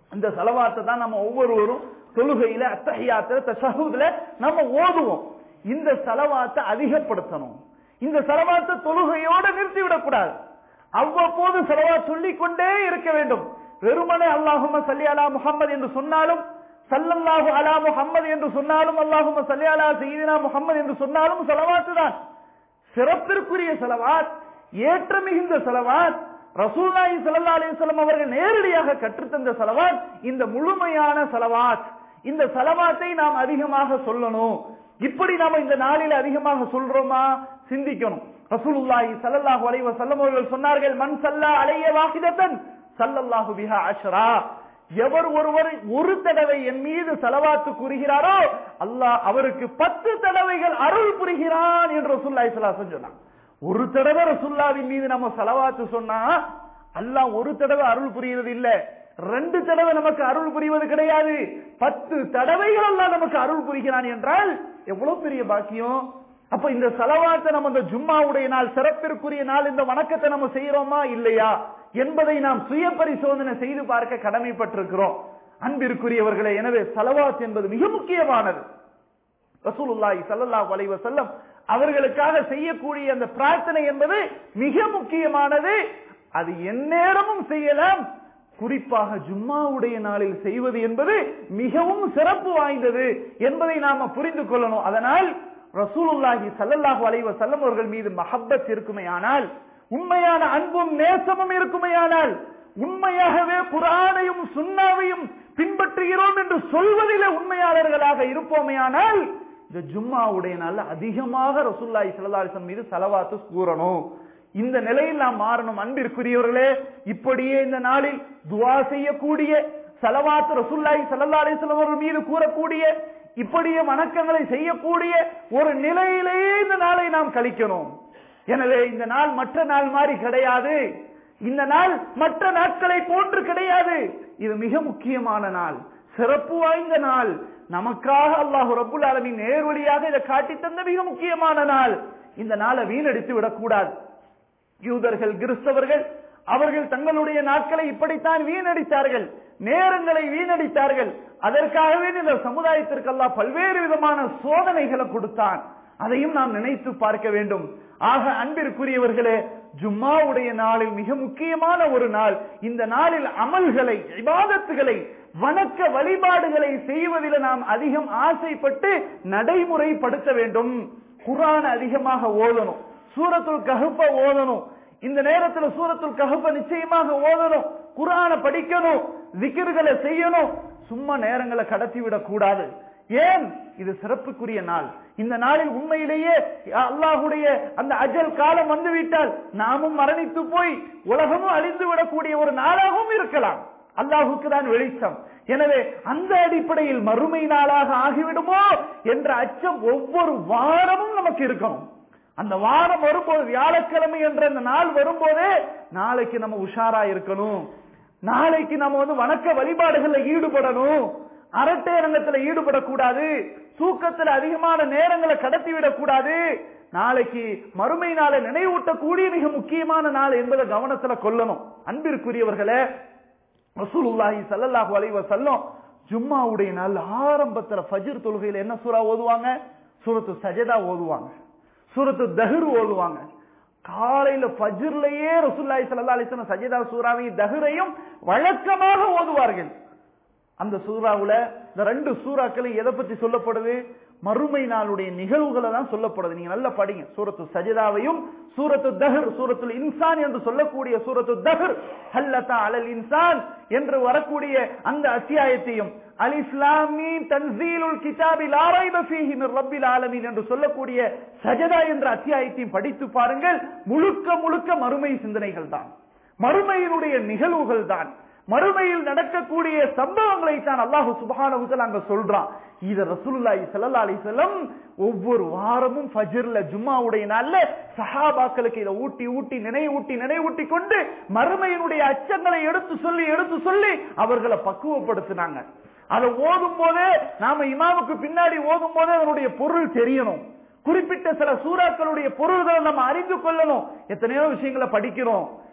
இந்த செலவாத்தை தான் நம்ம ஒவ்வொருவரும் தொழுகையில அத்தகையாத்துல தசகுதுல நம்ம ஓதுவோம் இந்த செலவாத்தை அதிகப்படுத்தணும் இந்த செலவாத்தை தொழுகையோட நிறுத்தி விடக்கூடாது அவ்வப்போது செலவா சொல்லிக் கொண்டே இருக்க வேண்டும் வெறுமனே அல்லாஹும சல்லி அலா முஹம்மது என்று சொன்னாலும் சல்லல்லாஹு அலா முஹம்மது என்று சொன்னாலும் அல்லாஹும சல்லி அலா சையீனா முஹம்மது என்று சொன்னாலும் செலவாத்து தான் சிறப்பிற்குரிய செலவாத் ஏற்ற மிகுந்த செலவாத் ரசூல்லாஹி ஸல்லல்லாஹு அலைஹி வஸல்லம் அவர்கள் நேரடியாக கற்றுத்தந்த செலவாத் இந்த முழுமையான செலவாத் இந்த செலவாத்தை நாம் அதிகமாக சொல்லணும் இப்படி நாம இந்த நாளில் அதிகமாக சொல்றோமா சிந்திக்கணும் ரசூலுல்லாஹி ஸல்லல்லாஹு அலைஹி வஸல்லம் அவர்கள் சொன்னார்கள் மன் சல்லா அலைய வாஹிதத்தன் சல்லல்லாஹு பிஹா அஷ்ரா எவர் ஒருவர் ஒரு தடவை என் மீது செலவாத்து கூறுகிறாரோ அல்லாஹ் அவருக்கு பத்து தடவைகள் அருள் புரிகிறான் என்று ரசூல்லாஹி ஸல்லல்லாஹு அலைஹி சொன்னான் ஒரு தடவை ரசூல்லாவின் மீது நம்ம செலவாத்து சொன்னா அல்லாஹ் ஒரு தடவை அருள் புரிகிறது இல்ல ரெண்டு தடவை நமக்கு அருள் புரிவது கிடையாது பத்து தடவைகள் எல்லாம் நமக்கு அருள் புரிகிறான் என்றால் எவ்வளவு பெரிய பாக்கியம் அப்ப இந்த செலவாத்தை நம்ம இந்த ஜும்மாவுடைய நாள் சிறப்பிற்குரிய நாள் இந்த வணக்கத்தை நம்ம செய்யறோமா இல்லையா என்பதை நாம் சுய பரிசோதனை செய்து பார்க்க கடமைப்பட்டிருக்கிறோம் அன்பிற்குரியவர்களே எனவே செலவாத் என்பது மிக முக்கியமானது ரசூலுல்லாஹி ஸல்லல்லாஹு அலைஹி வஸல்லம் அவர்களுக்காக செய்யக்கூடிய அந்த பிரார்த்தனை என்பது மிக முக்கியமானது அது எந்நேரமும் செய்யலாம் குறிப்பாக ஜும்மாவுடைய நாளில் செய்வது என்பது மிகவும் சிறப்பு வாய்ந்தது என்பதை நாம புரிந்து கொள்ளணும் அதனால் ரசூலுல்லாஹி ஸல்லல்லாஹு அலைஹி வஸல்லம் அவர்கள் மீது மஹப்பத் இருக்குமையானால் உண்மையான அன்பும் நேசமும் இருக்குமையானால் உண்மையாகவே குரானையும் சுண்ணாவையும் பின்பற்றுகிறோம் என்று சொல்வதிலே உண்மையாளர்களாக இருப்போமையானால் இந்த ஜும்மாவுடைய நாள் அதிகமாக ரசூல்லாய் சல்லாசன் மீது செலவாத்து கூறணும் இந்த நிலையில் நாம் மாறணும் அன்பிற்குரியவர்களே இப்படியே இந்த நாளில் துவா செய்யக்கூடிய செலவாத்து ரசூல்லாய் சல்லா அலிஸ்லாம் அவர்கள் மீது கூறக்கூடிய இப்படியே வணக்கங்களை செய்யக்கூடிய ஒரு நிலையிலேயே இந்த நாளை நாம் கழிக்கணும் எனவே இந்த நாள் மற்ற நாள் மாதிரி கிடையாது இந்த நாள் மற்ற நாட்களை போன்று கிடையாது இது மிக முக்கியமான நாள் சிறப்பு வாய்ந்த நாள் நமக்காக அல்லாஹு ரபுல் ஆலமின் நேர்வழியாக இதை காட்டி தந்த மிக முக்கியமான நாள் இந்த நாளை வீணடித்து விடக்கூடாது யூதர்கள் கிறிஸ்தவர்கள் அவர்கள் தங்களுடைய நாட்களை இப்படித்தான் வீணடித்தார்கள் நேரங்களை வீணடித்தார்கள் அதற்காகவே இந்த சமுதாயத்திற்கெல்லாம் பல்வேறு விதமான சோதனைகளை கொடுத்தான் அதையும் நாம் நினைத்து பார்க்க வேண்டும் ஆக அன்பிற்குரியவர்களே ஜும்மாவுடைய நாளில் மிக முக்கியமான ஒரு நாள் இந்த நாளில் அமல்களை இபாதத்துகளை வணக்க வழிபாடுகளை செய்வதில் நாம் அதிகம் ஆசைப்பட்டு நடைமுறைப்படுத்த வேண்டும் குரான் அதிகமாக ஓதணும் சூரத்துல் கஹப்ப ஓதணும் இந்த நேரத்தில் சூரத்துல் கஹப்ப நிச்சயமாக ஓதணும் குரான படிக்கணும் விக்கிர்களை செய்யணும் சும்மா நேரங்களை கடத்தி விடக் கூடாது ஏன் இது சிறப்புக்குரிய நாள் இந்த நாளில் உண்மையிலேயே அல்லாஹுடைய அந்த அஜல் காலம் வந்துவிட்டால் நாமும் மரணித்து போய் உலகமும் அழிந்து விடக்கூடிய ஒரு நாளாகவும் இருக்கலாம் அல்லாஹுக்கு தான் வெளிச்சம் எனவே அந்த அடிப்படையில் மறுமை நாளாக ஆகிவிடுமோ என்ற அச்சம் ஒவ்வொரு வாரமும் நமக்கு இருக்கணும் அந்த வாரம் வரும்போது வியாழக்கிழமை என்ற அந்த நாள் வரும்போதே நாளைக்கு நம்ம உஷாரா இருக்கணும் நாளைக்கு நம்ம வந்து வணக்க வழிபாடுகள்ல ஈடுபடணும் அரட்டை ரங்கத்துல ஈடுபடக்கூடாது தூக்கத்துல அதிகமான நேரங்களை கடத்தி விடக்கூடாது நாளைக்கு மறுமை நாளை நினைவூட்டக்கூடிய மிக முக்கியமான நாள் என்பதை கவனத்துல கொள்ளணும் அன்பிற்குரியவர்களே ரசூலுல்லாஹி ஸல்லல்லாஹு அலைஹி வஸல்லம் ஜும்மாவுடைய நாள் ஆரம்பத்துல ஃபஜ்ர் தொழுகையில என்ன சூரா ஓதுவாங்க சூரத்து சஜதா ஓதுவாங்க சூரத்து தஹர் ஓதுவாங்க காலையில ஃபஜ்ர்லயே ரசூலுல்லாஹி ஸல்லல்லாஹு அலைஹி வஸல்லம் சஜதா சூராவையும் தஹரையும் வழக்கமாக ஓதுவார்கள் அந்த சூறாவுல இந்த ரெண்டு சூறாக்களும் எதை பத்தி சொல்லப்படுது மறுமை நாளுடைய நிகழ்வுகளை தான் சொல்லப்படுது நீங்க நல்லா படிங்க சூரத்து சஜிதாவையும் சூரத்து தஹர் சூரத்துல் இன்சான் என்று சொல்லக்கூடிய சூரத்து தஹர் ஹல்லதா அலல் இன்சான் என்று வரக்கூடிய அந்த அத்தியாயத்தையும் அல் இஸ்லாமி தன்சீலுல் கிதாபி லாரைப ஃபீஹி மிர் ரப்பில் ஆலமீன் என்று சொல்லக்கூடிய சஜதா என்ற அத்தியாயத்தையும் படித்து பாருங்கள் முழுக்க முழுக்க மறுமை சிந்தனைகள் தான் மறுமையினுடைய நிகழ்வுகள் தான் மறுமையில் நடக்கக்கூடிய சம்பவங்களை தான் அல்லாஹு சுபஹானஹு அங்க சொல்றான் இத ரசூலுல்லாஹி ஸல்லல்லாஹு அலைஹி வஸல்லம் ஒவ்வொரு வாரமும் ஃபஜ்ர்ல ஜும்மாவுடைய நாள்ல சஹாபாக்களுக்கு இதை ஊட்டி ஊட்டி நினைவூட்டி நினைவூட்டி கொண்டு மறுமையினுடைய அச்சங்களை எடுத்து சொல்லி எடுத்து சொல்லி அவர்களை பக்குவப்படுத்தினாங்க அதை ஓதும் போதே நாம இமாமுக்கு பின்னாடி ஓதும் போதே அதனுடைய பொருள் தெரியணும் குறிப்பிட்ட சில சூறாக்களுடைய பொருள்களை நம்ம அறிந்து கொள்ளணும் எத்தனையோ விஷயங்களை படிக்கிறோம்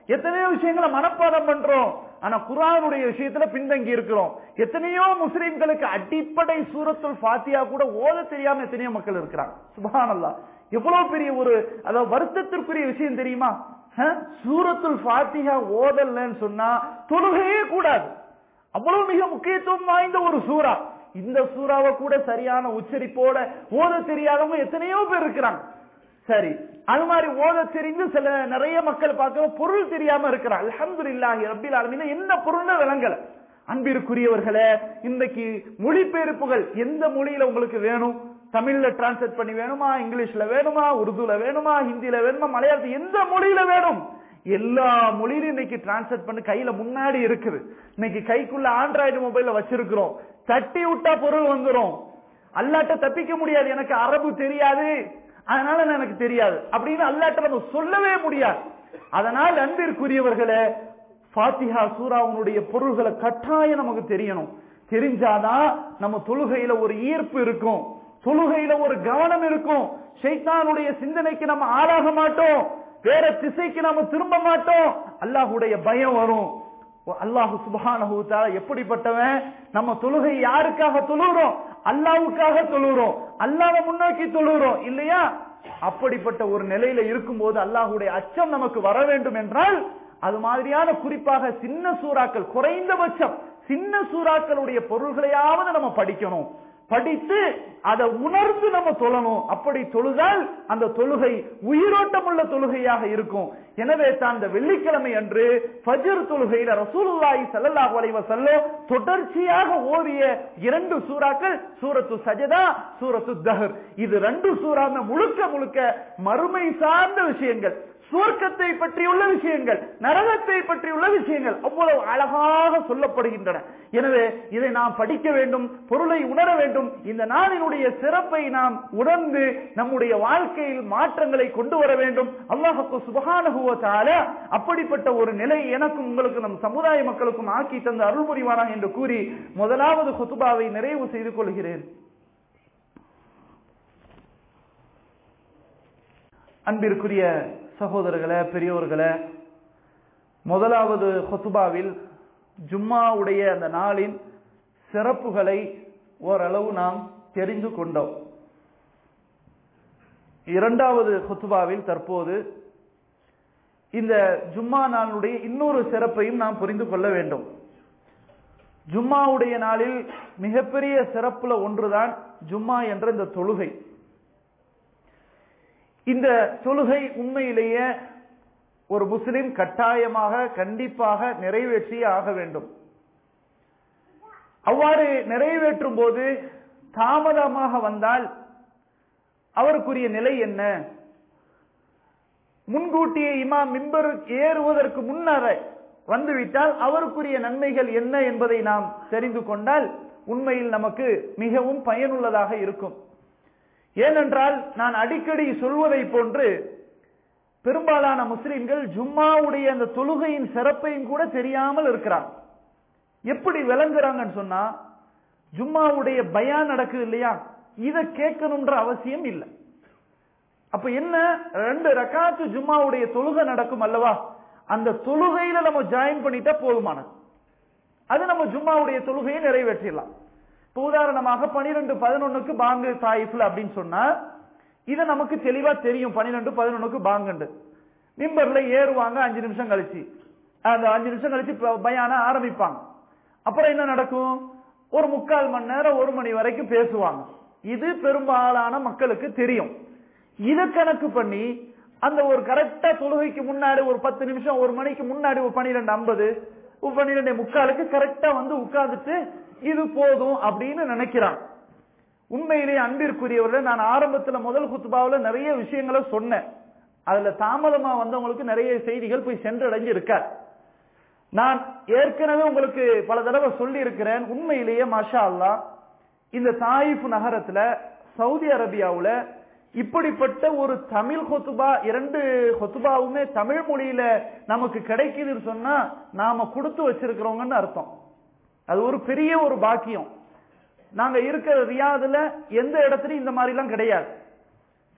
எத்தனையோ விஷயங்களை மனப்பாடம் பண்றோம் ஆனா குரானுடைய விஷயத்துல பின்தங்கி இருக்கிறோம் எத்தனையோ முஸ்லிம்களுக்கு அடிப்படை சூரத்துல் ஃபாத்தியா கூட ஓத தெரியாம எத்தனையோ மக்கள் இருக்கிறாங்க சுபஹானல்லா எவ்வளவு பெரிய ஒரு அதாவது வருத்தத்திற்குரிய விஷயம் தெரியுமா அஹ், சூரத்துல் ஃபாத்திஹா ஓதல்லன்னு சொன்னா தொழுகையே கூடாது அவ்வளவு மிக முக்கியத்துவம் வாய்ந்த ஒரு சூறா இந்த சூறாவை கூட சரியான உச்சரிப்போட ஓத தெரியாதவங்க எத்தனையோ பேர் இருக்கிறாங்க சரி அது மாதிரி ஓத தெரிந்து சில நிறைய மக்கள் பார்க்க பொருள் தெரியாம இருக்கிறாங்க அல்ஹம்துலில்லாஹி ரப்பில் ஆலமீன் என்ன பொருள்னு விளங்கல அன்பிற்குரியவர்களே இன்னைக்கு மொழிபெயர்ப்புகள் எந்த மொழியில உங்களுக்கு வேணும் தமிழ்ல டிரான்ஸ்லேட் பண்ணி வேணுமா இங்கிலீஷ்ல வேணுமா உருதுல வேணுமா ஹிந்தில வேணுமா மலையாளத்துல எந்த மொழியில வேணும் எல்லா மொழியிலும் இன்னைக்கு டிரான்ஸ்லேட் பண்ணி கையில முன்னாடி இருக்குது இன்னைக்கு கைக்குள்ள ஆண்ட்ராய்டு மொபைல்ல வச்சிருக்கிறோம் தட்டி விட்டா பொருள் வந்துரும் அல்லாட்ட தப்பிக்க முடியாது எனக்கு அரபு தெரியாது அதனால எனக்கு தெரியாது அப்படின்னு அல்லாட்ட நம்ம சொல்லவே முடியாது அதனால் அன்பிற்குரியவர்களே ஃபாத்திஹா சூராவுனுடைய பொருள்களை கட்டாயம் நமக்கு தெரியணும் தெரிஞ்சாதான் நம்ம தொழுகையில ஒரு ஈர்ப்பு இருக்கும் தொழுகையில ஒரு கவனம் இருக்கும் ஷைத்தானுடைய சிந்தனைக்கு நம்ம ஆளாக மாட்டோம் வேற திசைக்கு நாம திரும்ப மாட்டோம் அல்லாஹுடைய பயம் வரும் அல்லாஹு சுபஹானஹு தஆலா எப்படிப்பட்டவன் நம்ம தொழுகை யாருக்காக தொழுகிறோம் அல்லாஹ்வுக்காக தொழுகிறோம் அல்லாஹ்வை முன்னோக்கி தொழுகிறோம் இல்லையா அப்படிப்பட்ட ஒரு நிலையில இருக்கும்போது அல்லாஹ்வுடைய அச்சம் நமக்கு வர வேண்டும் என்றால் அது மாதிரியான குறிப்பாக சின்ன சூறாக்கள் குறைந்தபட்சம் சின்ன சூறாக்களுடைய பொருள்களையாவது நம்ம படிக்கணும் படித்து அதை உணர்ந்து நம்ம தொழணும் அப்படி தொழுதால் அந்த தொழுகை உயிரோட்டம் உள்ள தொழுகையாக இருக்கும் எனவே தான் இந்த வெள்ளிக்கிழமை அன்று ஃபஜ்ர் தொழுகையில ரசூலுல்லாஹி ஸல்லல்லாஹு அலைஹி வஸல்லம் தொடர்ச்சியாக ஓதிய இரண்டு சூறாக்கள் சூரத்து சஜதா சூரத்து தஹர் இது ரெண்டு சூறாம முழுக்க முழுக்க மறுமை சார்ந்த விஷயங்கள் சுவர்க்கத்தை பற்றியுள்ள விஷயங்கள் நரகத்தை பற்றியுள்ள விஷயங்கள் அவ்வளவு அழகாக சொல்லப்படுகின்றன எனவே இதை நாம் படிக்க வேண்டும் பொருளை உணர வேண்டும் இந்த நாளினுடைய சிறப்பை நாம் உணர்ந்து நம்முடைய வாழ்க்கையில் மாற்றங்களை கொண்டு வர வேண்டும் அல்லாஹுக்கு சுபகானுகுவத்தால அப்படிப்பட்ட ஒரு நிலை எனக்கும் உங்களுக்கும் நம் சமுதாய மக்களுக்கும் ஆக்கி தந்த அருள் புரிவாராக என்று கூறி முதலாவது குத்துபாவை நிறைவு செய்து கொள்கிறேன் அன்பிற்குரிய சகோதரர்களே பெரியோர்களே முதலாவது ஹொத்துபாவில் ஜும்மாவுடைய அந்த நாளின் சிறப்புகளை ஓரளவு நாம் தெரிந்து கொண்டோம் இரண்டாவது ஹொத்துபாவில் தற்போது இந்த ஜும்மா நாளுடைய இன்னொரு சிறப்பையும் நாம் புரிந்து கொள்ள வேண்டும் ஜும்மாவுடைய நாளில் மிகப்பெரிய சிறப்புல ஒன்றுதான் ஜும்மா என்ற இந்த தொழுகை இந்த தொழுகை உண்மையிலேயே ஒரு முஸ்லிம் கட்டாயமாக கண்டிப்பாக நிறைவேற்றியே ஆக வேண்டும் அவ்வாறு நிறைவேற்றும் போது தாமதமாக வந்தால் அவருக்குரிய நிலை என்ன முன்கூட்டியே இமாம் மிம்பர் ஏறுவதற்கு முன்னர் வந்துவிட்டால் அவருக்குரிய நன்மைகள் என்ன என்பதை நாம் தெரிந்து கொண்டால் உண்மையில் நமக்கு மிகவும் பயனுள்ளதாக இருக்கும் ஏனென்றால் நான் அடிக்கடி சொல்வதை போன்று பெரும்பாலான முஸ்லிம்கள் ஜும்மாவுடைய அந்த தொழுகையின் சிறப்பையும் கூட தெரியாமல் இருக்கிறாங்க எப்படி விளங்குறாங்கன்னு சொன்னா ஜும்மாவுடைய பயான் நடக்குது இல்லையா இதை கேட்கணும்ன்ற அவசியம் இல்லை அப்ப என்ன ரெண்டு ரக்காத்து ஜும்மாவுடைய தொழுகை நடக்கும் அல்லவா அந்த தொழுகையில நம்ம ஜாயின் பண்ணிட்டா போதுமானது அது நம்ம ஜும்மாவுடைய தொழுகையை நிறைவேற்றிடலாம் இப்ப உதாரணமாக பனிரெண்டு பதினொன்னுக்கு பாங்கு தாயிஃப்ல அப்படின்னு சொன்னா இது நமக்கு தெளிவா தெரியும் பனிரெண்டு பதினொன்னுக்கு பாங்குண்டு மிம்பர்ல ஏறுவாங்க அஞ்சு நிமிஷம் கழிச்சு அந்த அஞ்சு நிமிஷம் கழிச்சு பயான ஆரம்பிப்பாங்க அப்புறம் என்ன நடக்கும் ஒரு முக்கால் மணி நேரம் ஒரு மணி வரைக்கும் பேசுவாங்க இது பெரும்பாலான மக்களுக்கு தெரியும் இதை கணக்கு பண்ணி அந்த ஒரு கரெக்டா தொழுகைக்கு முன்னாடி ஒரு பத்து நிமிஷம் ஒரு மணிக்கு முன்னாடி ஒரு பன்னிரெண்டு ஐம்பது ஒரு பன்னிரெண்டு முக்காலுக்கு கரெக்டா வந்து உட்கார்ந்துட்டு இது போதும் அப்படின்னு நினைக்கிறான் உண்மையிலேயே அன்பிற்குரியவர்கள் நான் ஆரம்பத்துல முதல் குத்துபாவில் நிறைய விஷயங்களை சொன்னேன் அதுல தாமதமா வந்தவங்களுக்கு நிறைய செய்திகள் போய் சென்றடைஞ்சு இருக்கார் நான் ஏற்கனவே உங்களுக்கு பல தடவை சொல்லி இருக்கிறேன் உண்மையிலேயே மாஷா அல்லா இந்த தாயிஃப் நகரத்துல சவுதி அரேபியாவுல இப்படிப்பட்ட ஒரு தமிழ் கொத்துபா இரண்டு கொத்துபாவுமே தமிழ் மொழியில நமக்கு கிடைக்குதுன்னு சொன்னா நாம கொடுத்து வச்சிருக்கிறோங்கன்னு அர்த்தம் அது ஒரு பெரிய ஒரு பாக்கியம் நாங்க இருக்கிற ரியாதுல எந்த இடத்துலயும் இந்த மாதிரி எல்லாம் கிடையாது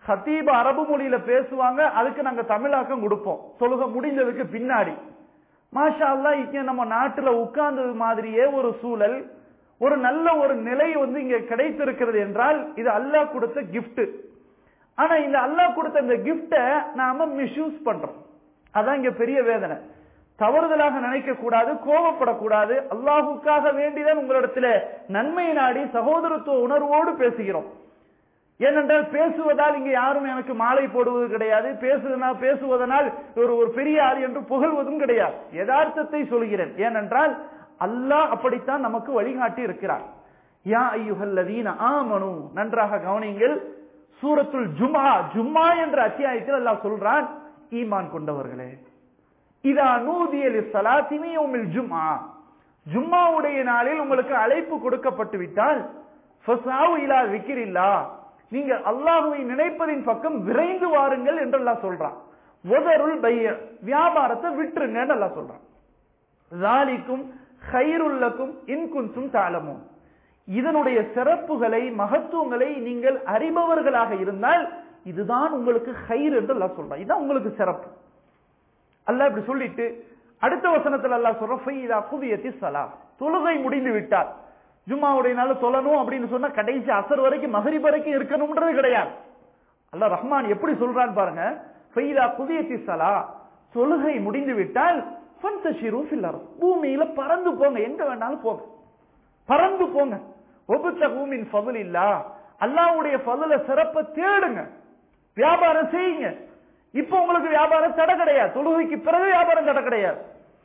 ஹத்தீப் அரபு மொழியில பேசுவாங்க அதுக்கு நாங்க தமிழாக்கம் கொடுப்போம் தொழுக முடிஞ்சதுக்கு பின்னாடி மாஷா அல்லா இங்க நம்ம நாட்டுல உட்கார்ந்தது மாதிரியே ஒரு சூழல் ஒரு நல்ல ஒரு நிலை வந்து இங்க கிடைத்திருக்கிறது என்றால் இது அல்லாஹ் கொடுத்த gift ஆனா இந்த அல்லாஹ் கொடுத்த இந்த கிஃப்ட நாம மிஸ்யூஸ் பண்றோம் அதான் இங்க பெரிய வேதனை தவறுதலாக நினைக்க கூடாது கோபப்படக்கூடாது அல்லாஹுக்காக வேண்டிதான் உங்களிடத்துல நன்மை நாடி சகோதரத்துவ உணர்வோடு பேசுகிறோம் ஏனென்றால் பேசுவதால் இங்க யாரும் எனக்கு மாலை போடுவது கிடையாது பேசுவதனால் பேசுவதனால் ஒரு ஒரு பெரிய ஆள் என்று புகழ்வதும் கிடையாது யதார்த்தத்தை சொல்கிறேன் ஏனென்றால் அல்லாஹ் அப்படித்தான் நமக்கு வழிகாட்டி இருக்கிறார் யா ஐயுஹல்லதீன ஆமனு நன்றாக கவனிங்கள் சூரத்துல் ஜுமா ஜும்மா என்ற அத்தியாயத்தில் அல்லாஹ் சொல்றான் ஈமான் கொண்டவர்களே இதா நூதியல் சலாத்திமியோமில் ஜும்மா ஜும்மாவுடைய நாளில் உங்களுக்கு அழைப்பு கொடுக்கப்பட்டு விட்டால் ஃபஸாவு இலா விக்கிரில்லா நீங்க அல்லாஹுவை நினைப்பதின் பக்கம் விரைந்து வாருங்கள் என்று அல்லாஹ் சொல்றான் ஒதருள் பைய வியாபாரத்தை விட்டுருங்கன்னு அல்லாஹ் சொல்றான் ஜாலிக்கும் ஹைருல்லக்கும் இன்குன்சும் தாளமும் இதனுடைய சிறப்புகளை மகத்துவங்களை நீங்கள் அறிபவர்களாக இருந்தால் இதுதான் உங்களுக்கு ஹைர் என்று அல்லாஹ் சொல்றான் இதுதான் உங்களுக்கு சிறப்பு அல்லாஹ் இப்படி சொல்லிட்டு அடுத்த வசனத்தில் அல்லாஹ் சொல்ற ஃபைதா குதியத்தி சலா தொழுகை முடிந்து விட்டார் ஜும்மாவுடைய நாள் தொழணும் அப்படின்னு சொன்னா கடைசி அசர் வரைக்கும் மகரிப் வரைக்கும் இருக்கணும்ன்றது கிடையாது அல்லாஹ் ரஹ்மான் எப்படி சொல்றான் பாருங்க ஃபைதா குதியத்தி சலா தொழுகை முடிந்து விட்டால் ஃபன்தஷிரு ஃபில் அர்த். பூமியில பறந்து போங்க எங்க வேணாலும் போங்க பறந்து போங்க ஒபுத்த பூமின் ஃபதுல் இல்லா அல்லாஹ்வுடைய ஃபதுல சிறப்பை தேடுங்க வியாபாரம் செய்யுங்க இப்ப உங்களுக்கு வியாபாரம் தடை கிடையாது தொழுகைக்கு பிறகு வியாபாரம் தடை கிடையாது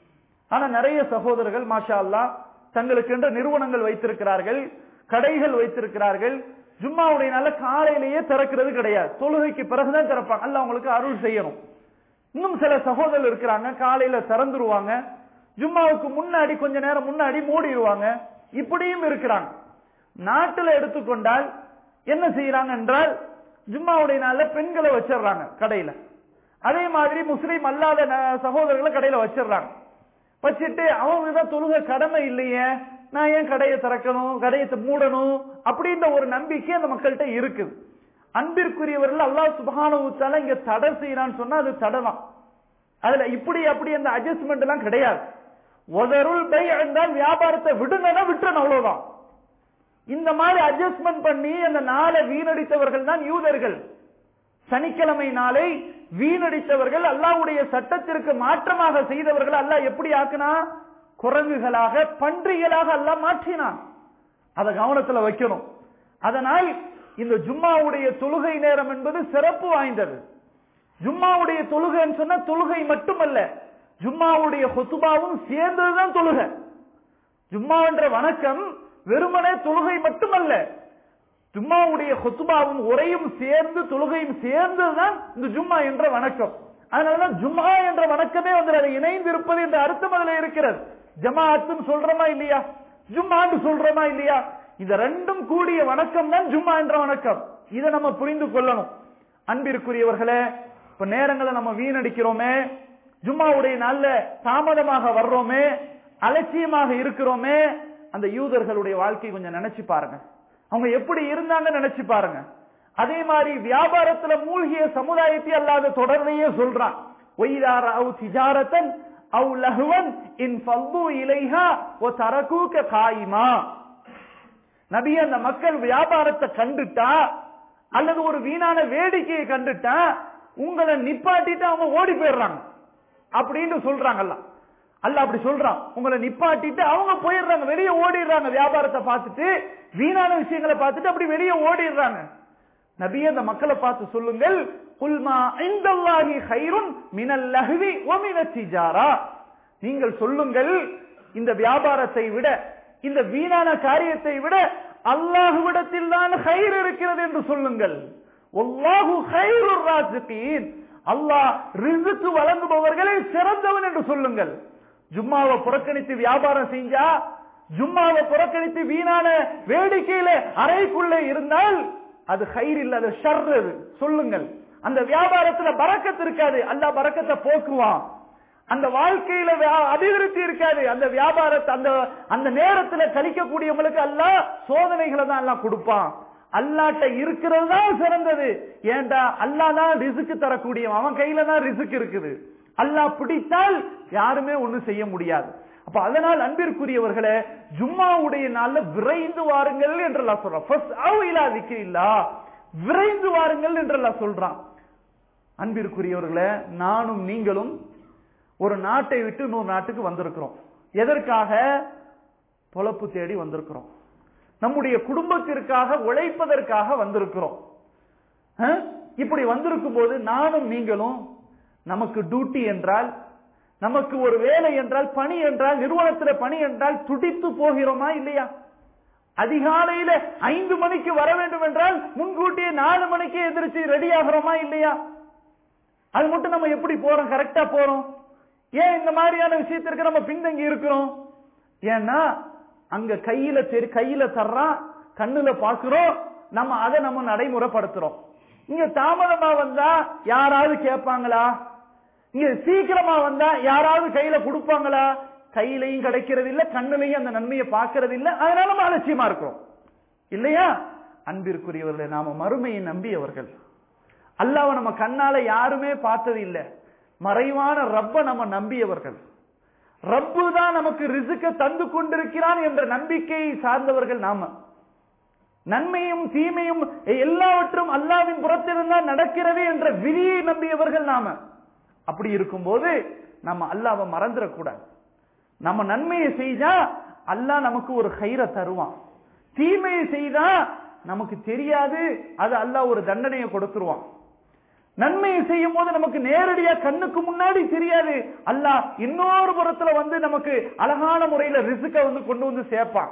ஆனா நிறைய சகோதரர்கள் மாஷா அல்லாஹ் தங்களுக்கென்ற நிறுவனங்கள் வைத்திருக்கிறார்கள் கடைகள் வைத்திருக்கிறார்கள் ஜும்மாவுடைய நாள்ல காலையிலேயே திறக்கிறது கிடையாது தொழுகைக்கு பிறகுதான் திறப்பாங்க அல்லாஹ் உங்களுக்கு அருள் செய்யணும் இன்னும் சில சகோதரர் இருக்கிறாங்க காலையில திறந்துருவாங்க ஜும்மாவுக்கு முன்னாடி கொஞ்ச நேரம் முன்னாடி மூடிடுவாங்க இப்படியும் இருக்கிறாங்க நாட்டுல எடுத்துக்கொண்டால் என்ன செய்யறாங்க என்றால் ஜும்மாவுடைய நாள்ல பெண்களை வச்சிடுறாங்க கடையில அதே மாதிரி முஸ்லீம் அல்லாத ந- சகோதரர்களை கடையில வச்சிடுறாங்க வச்சுட்டு அவங்க தான் தொழுக கடமை இல்லையே நான் ஏன் கடையை திறக்கணும் கடையை மூடணும் அப்படின்ற ஒரு நம்பிக்கை அந்த மக்கள்கிட்ட இருக்குது அன்பிற்குரியவர்கள் அல்லாஹ் சுபஹானஹு தஆலா இங்க தடை செய்யறான்னு சொன்னா அது தடை தான் அதுல இப்படி அப்படி அந்த அட்ஜஸ்ட்மெண்ட் எல்லாம் கிடையாது ஒதருள் பை என்றால் வியாபாரத்தை விடுங்கன்னா விட்டுறணும் அவ்வளவுதான் இந்த மாதிரி அட்ஜஸ்ட்மெண்ட் பண்ணி அந்த நாளை வீணடித்தவர்கள் தான் யூதர்கள் சனிக்கிழமை நாளை வீணடித்தவர்கள் அல்லாஹ்வுடைய சட்டத்திற்கு மாற்றமாக செய்தவர்கள் அல்லாஹ் எப்படி ஆக்கினா குரங்குகளாக பன்றிகளாக அல்லாஹ் மாற்றினான் அதை கவனத்துல வைக்கணும் அதனால் இந்த ஜும்மாவுடைய தொழுகை நேரம் என்பது சிறப்பு வாய்ந்தது ஜும்மாவுடைய தொழுகைன்னு சொன்னா தொழுகை மட்டுமல்ல ஜும்மாவுடைய ஹுத்துபாவும் சேர்ந்ததுதான் தொழுகை ஜும்மா என்ற வணக்கம் வெறுமனே தொழுகை மட்டுமல்ல ஜும்மாவுடைய ஹுத்துபாவும் உரையும் சேர்ந்து தொழுகையும் சேர்ந்ததுதான் இந்த ஜும்மா என்ற வணக்கம் அதனாலதான் ஜும்மா என்ற வணக்கமே வந்து அதை இணைந்து இருப்பது என்ற அர்த்தம் அதுல இருக்கிறது ஜமாஅத்துன்னு சொல்றோமா இல்லையா ஜும்மான்னு சொல்றோமா இல்லையா இந்த ரெண்டும் கூடிய வணக்கம் தான் ஜும்மா என்ற வணக்கம் இதை நம்ம புரிந்து கொள்ளணும் அன்பிற்குரியவர்களே இப்ப நேரங்களை நம்ம வீணடிக்கிறோமே ஜும்மாவுடைய நாள்ல தாமதமாக வர்றோமே அலட்சியமாக இருக்கிறோமே அந்த யூதர்களுடைய வாழ்க்கை கொஞ்சம் நினைச்சு பாருங்க அவங்க எப்படி இருந்தாங்க நினைச்சு பாருங்க அதே மாதிரி வியாபாரத்துல மூழ்கிய சமுதாயத்தை அல்லாத தொடர்லையே சொல்றான் ஒய்தார அவு திஜாரத்தன் அவு லஹுவன் இன் ஃபல்லு இலைஹா ஒ தரகூக்க காயிமா நபி அந்த மக்கள் வியாபாரத்தை கண்டுட்டா அல்லது ஒரு வீணான வேடிக்கையை கண்டுட்டா உங்களை நிப்பாட்டிட்டு அவங்க ஓடி போயிடுறாங்க அப்படின்னு சொல்றாங்கல்ல அல்ல அப்படி சொல்றான் உங்களை நிப்பாட்டிட்டு அவங்க போயிடுறாங்க வெளியே ஓடிடுறாங்க வியாபாரத்தை பார்த்துட்டு வீணான விஷயங்களை பார்த்துட்டு அப்படி வெளியே ஓடிடுறாங்க நபியே அந்த மக்களை பார்த்து சொல்லுங்கள் குல்மா இந்தல்லாஹி ஹைருன் மினல் லஹ்வி வ மினத் திஜாரா நீங்கள் சொல்லுங்கள் இந்த வியாபாரத்தை விட இந்த வீணான காரியத்தை விட அல்லாஹுவிடத்தில் தான் ஹைர் இருக்கிறது என்று சொல்லுங்கள் ஒல்லாஹு ஹைருர் ராசிகீன் அல்லாஹ் ரிசுக்கு வழங்குபவர்களை சிறந்தவன் என்று சொல்லுங்கள் ஜும்மாவை புறக்கணித்து வியாபாரம் செஞ்சா ஜும்மாவை புறக்கணித்து வீணான வேடிக்கையில அறைக்குள்ளே இருந்தால் அது ஹைர் இல்ல அது ஷர் அது சொல்லுங்கள் அந்த வியாபாரத்துல பறக்கத்து இருக்காது அல்லாஹ் பறக்கத்தை போக்குவான் அந்த வாழ்க்கையில வியா- அபிவிருத்தி இருக்காது அந்த வியாபாரத்தை அந்த அந்த நேரத்துல கழிக்கக்கூடியவங்களுக்கு அல்லாஹ் சோதனைகளை தான் எல்லாம் கொடுப்பான் அல்லாட்ட இருக்கிறது தான் சிறந்தது ஏண்டா அல்லா தான் ரிசுக்கு தரக்கூடியவன் அவன் கையில தான் ரிசுக்கு இருக்குது அல்லாஹ் பிடித்தால் யாருமே ஒண்ணும் செய்ய முடியாது அப்ப அதனால் அன்பிற்குரியவர்களே ஜும்மாவுடைய நாள்ல விரைந்து வாருங்கள் என்று சொல்றான் விரைந்து வாருங்கள் என்று சொல்றான் அன்பிற்குரியவர்களே நானும் நீங்களும் ஒரு நாட்டை விட்டு இன்னொரு நாட்டுக்கு வந்திருக்கிறோம் எதற்காக பொழப்பு தேடி வந்திருக்கிறோம் நம்முடைய குடும்பத்திற்காக உழைப்பதற்காக வந்திருக்கிறோம் இப்படி வந்திருக்கும் போது நானும் நீங்களும் நமக்கு டியூட்டி என்றால் நமக்கு ஒரு வேலை என்றால் பணி என்றால் நிறுவனத்தில் பணி என்றால் துடித்து போகிறோமா இல்லையா அதிகாலையில ஐந்து மணிக்கு வர வேண்டும் என்றால் முன்கூட்டியே நாலு மணிக்கு எதிர்த்து ரெடி ஆகிறோமா இல்லையா அது மட்டும் நம்ம எப்படி போறோம் கரெக்டா போறோம் ஏன் இந்த மாதிரியான விஷயத்திற்கு நம்ம பின்தங்கி இருக்கிறோம் ஏன்னா அங்க கையில தெரி கையில தர்றான் கண்ணுல பாக்குறோம் நம்ம அதை நம்ம நடைமுறைப்படுத்துறோம் இங்க தாமதமா வந்தா யாராவது கேட்பாங்களா இங்க சீக்கிரமா வந்தா யாராவது கையில கொடுப்பாங்களா கையிலையும் கிடைக்கிறது இல்ல கண்ணுலையும் அந்த நன்மையை பார்க்கறது இல்ல அதனால நம்ம அலட்சியமா இருக்கிறோம் இல்லையா அன்பிற்குரியவர்களை நாம மறுமையை நம்பியவர்கள் அல்லாவ நம்ம கண்ணால யாருமே பார்த்தது இல்ல மறைவான ரப்ப நம்ம நம்பியவர்கள் ரப்பு தான் நமக்கு ரிசுக்க தந்து கொண்டிருக்கிறான் என்ற நம்பிக்கையை சார்ந்தவர்கள் நாம நன்மையும் தீமையும் எல்லாவற்றும் அல்லாவின் புறத்திலிருந்தான் நடக்கிறது என்ற விதியை நம்பியவர்கள் நாம அப்படி இருக்கும்போது நம்ம அல்லாவை மறந்துடக்கூடாது நம்ம நன்மையை செய்தா அல்லாஹ் நமக்கு ஒரு கயிறை தருவான் தீமையை செய்தா நமக்கு தெரியாது அது அல்லாஹ் ஒரு தண்டனையை கொடுத்துருவான் நன்மையை செய்யும் போது நமக்கு நேரடியா கண்ணுக்கு முன்னாடி தெரியாது அல்லாஹ் இன்னொரு புறத்துல வந்து நமக்கு அழகான முறையில ரிசுக்க வந்து கொண்டு வந்து சேர்ப்பான்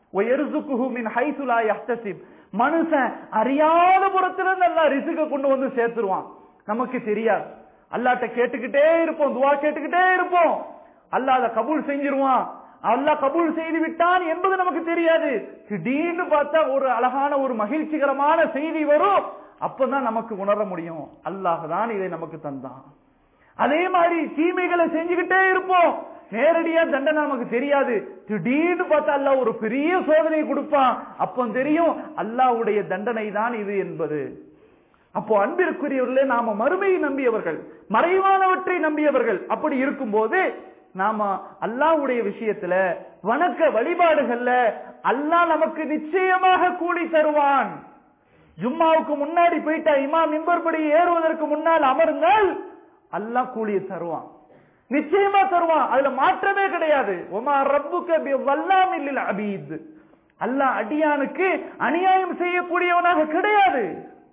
மனுஷன் அறியாத புறத்திலிருந்து அல்லா ரிசுக்க கொண்டு வந்து சேர்த்துருவான் நமக்கு தெரியாது அல்லாட்ட கேட்டுக்கிட்டே இருப்போம் துவா கேட்டுக்கிட்டே இருப்போம் அல்லாஹ் அதை கபூல் செஞ்சிருவான் அல்லாஹ் கபூல் செய்து விட்டான் என்பது நமக்கு தெரியாது திடீர்னு பார்த்தா ஒரு அழகான ஒரு மகிழ்ச்சிகரமான செய்தி வரும் அப்பதான் நமக்கு உணர முடியும் அல்லாஹ் தான் இதை நமக்கு தந்தான் அதே மாதிரி தீமைகளை செஞ்சுக்கிட்டே இருப்போம் நேரடியா தண்டனை நமக்கு தெரியாது திடீர்னு பார்த்தா அல்லாஹ் ஒரு பெரிய சோதனை கொடுப்பான் அப்போ தெரியும் அல்லாஹ்வுடைய தண்டனை தான் இது என்பது அப்போ அன்பிற்குரியவர்களே நாம மறுமையை நம்பியவர்கள் மறைவானவற்றை நம்பியவர்கள் அப்படி இருக்கும்போது நாம அல்லாஹ்வுடைய விஷயத்துல வணக்க வழிபாடுகள்ல அல்லாஹ் நமக்கு நிச்சயமாக கூலி தருவான் ஜும்மாவுக்கு முன்னாடி போயிட்டா இமாம் மின்பர்படி ஏறுவதற்கு முன்னால் அமர்ந்தால் அல்லாஹ் கூலியை தருவான் நிச்சயமா தருவான் அதுல மாற்றமே கிடையாது ஒமா ரப்புக்க வல்லாம் இல்ல அபீத் அல்லாஹ் அடியானுக்கு அநியாயம் செய்யக்கூடியவனாக கிடையாது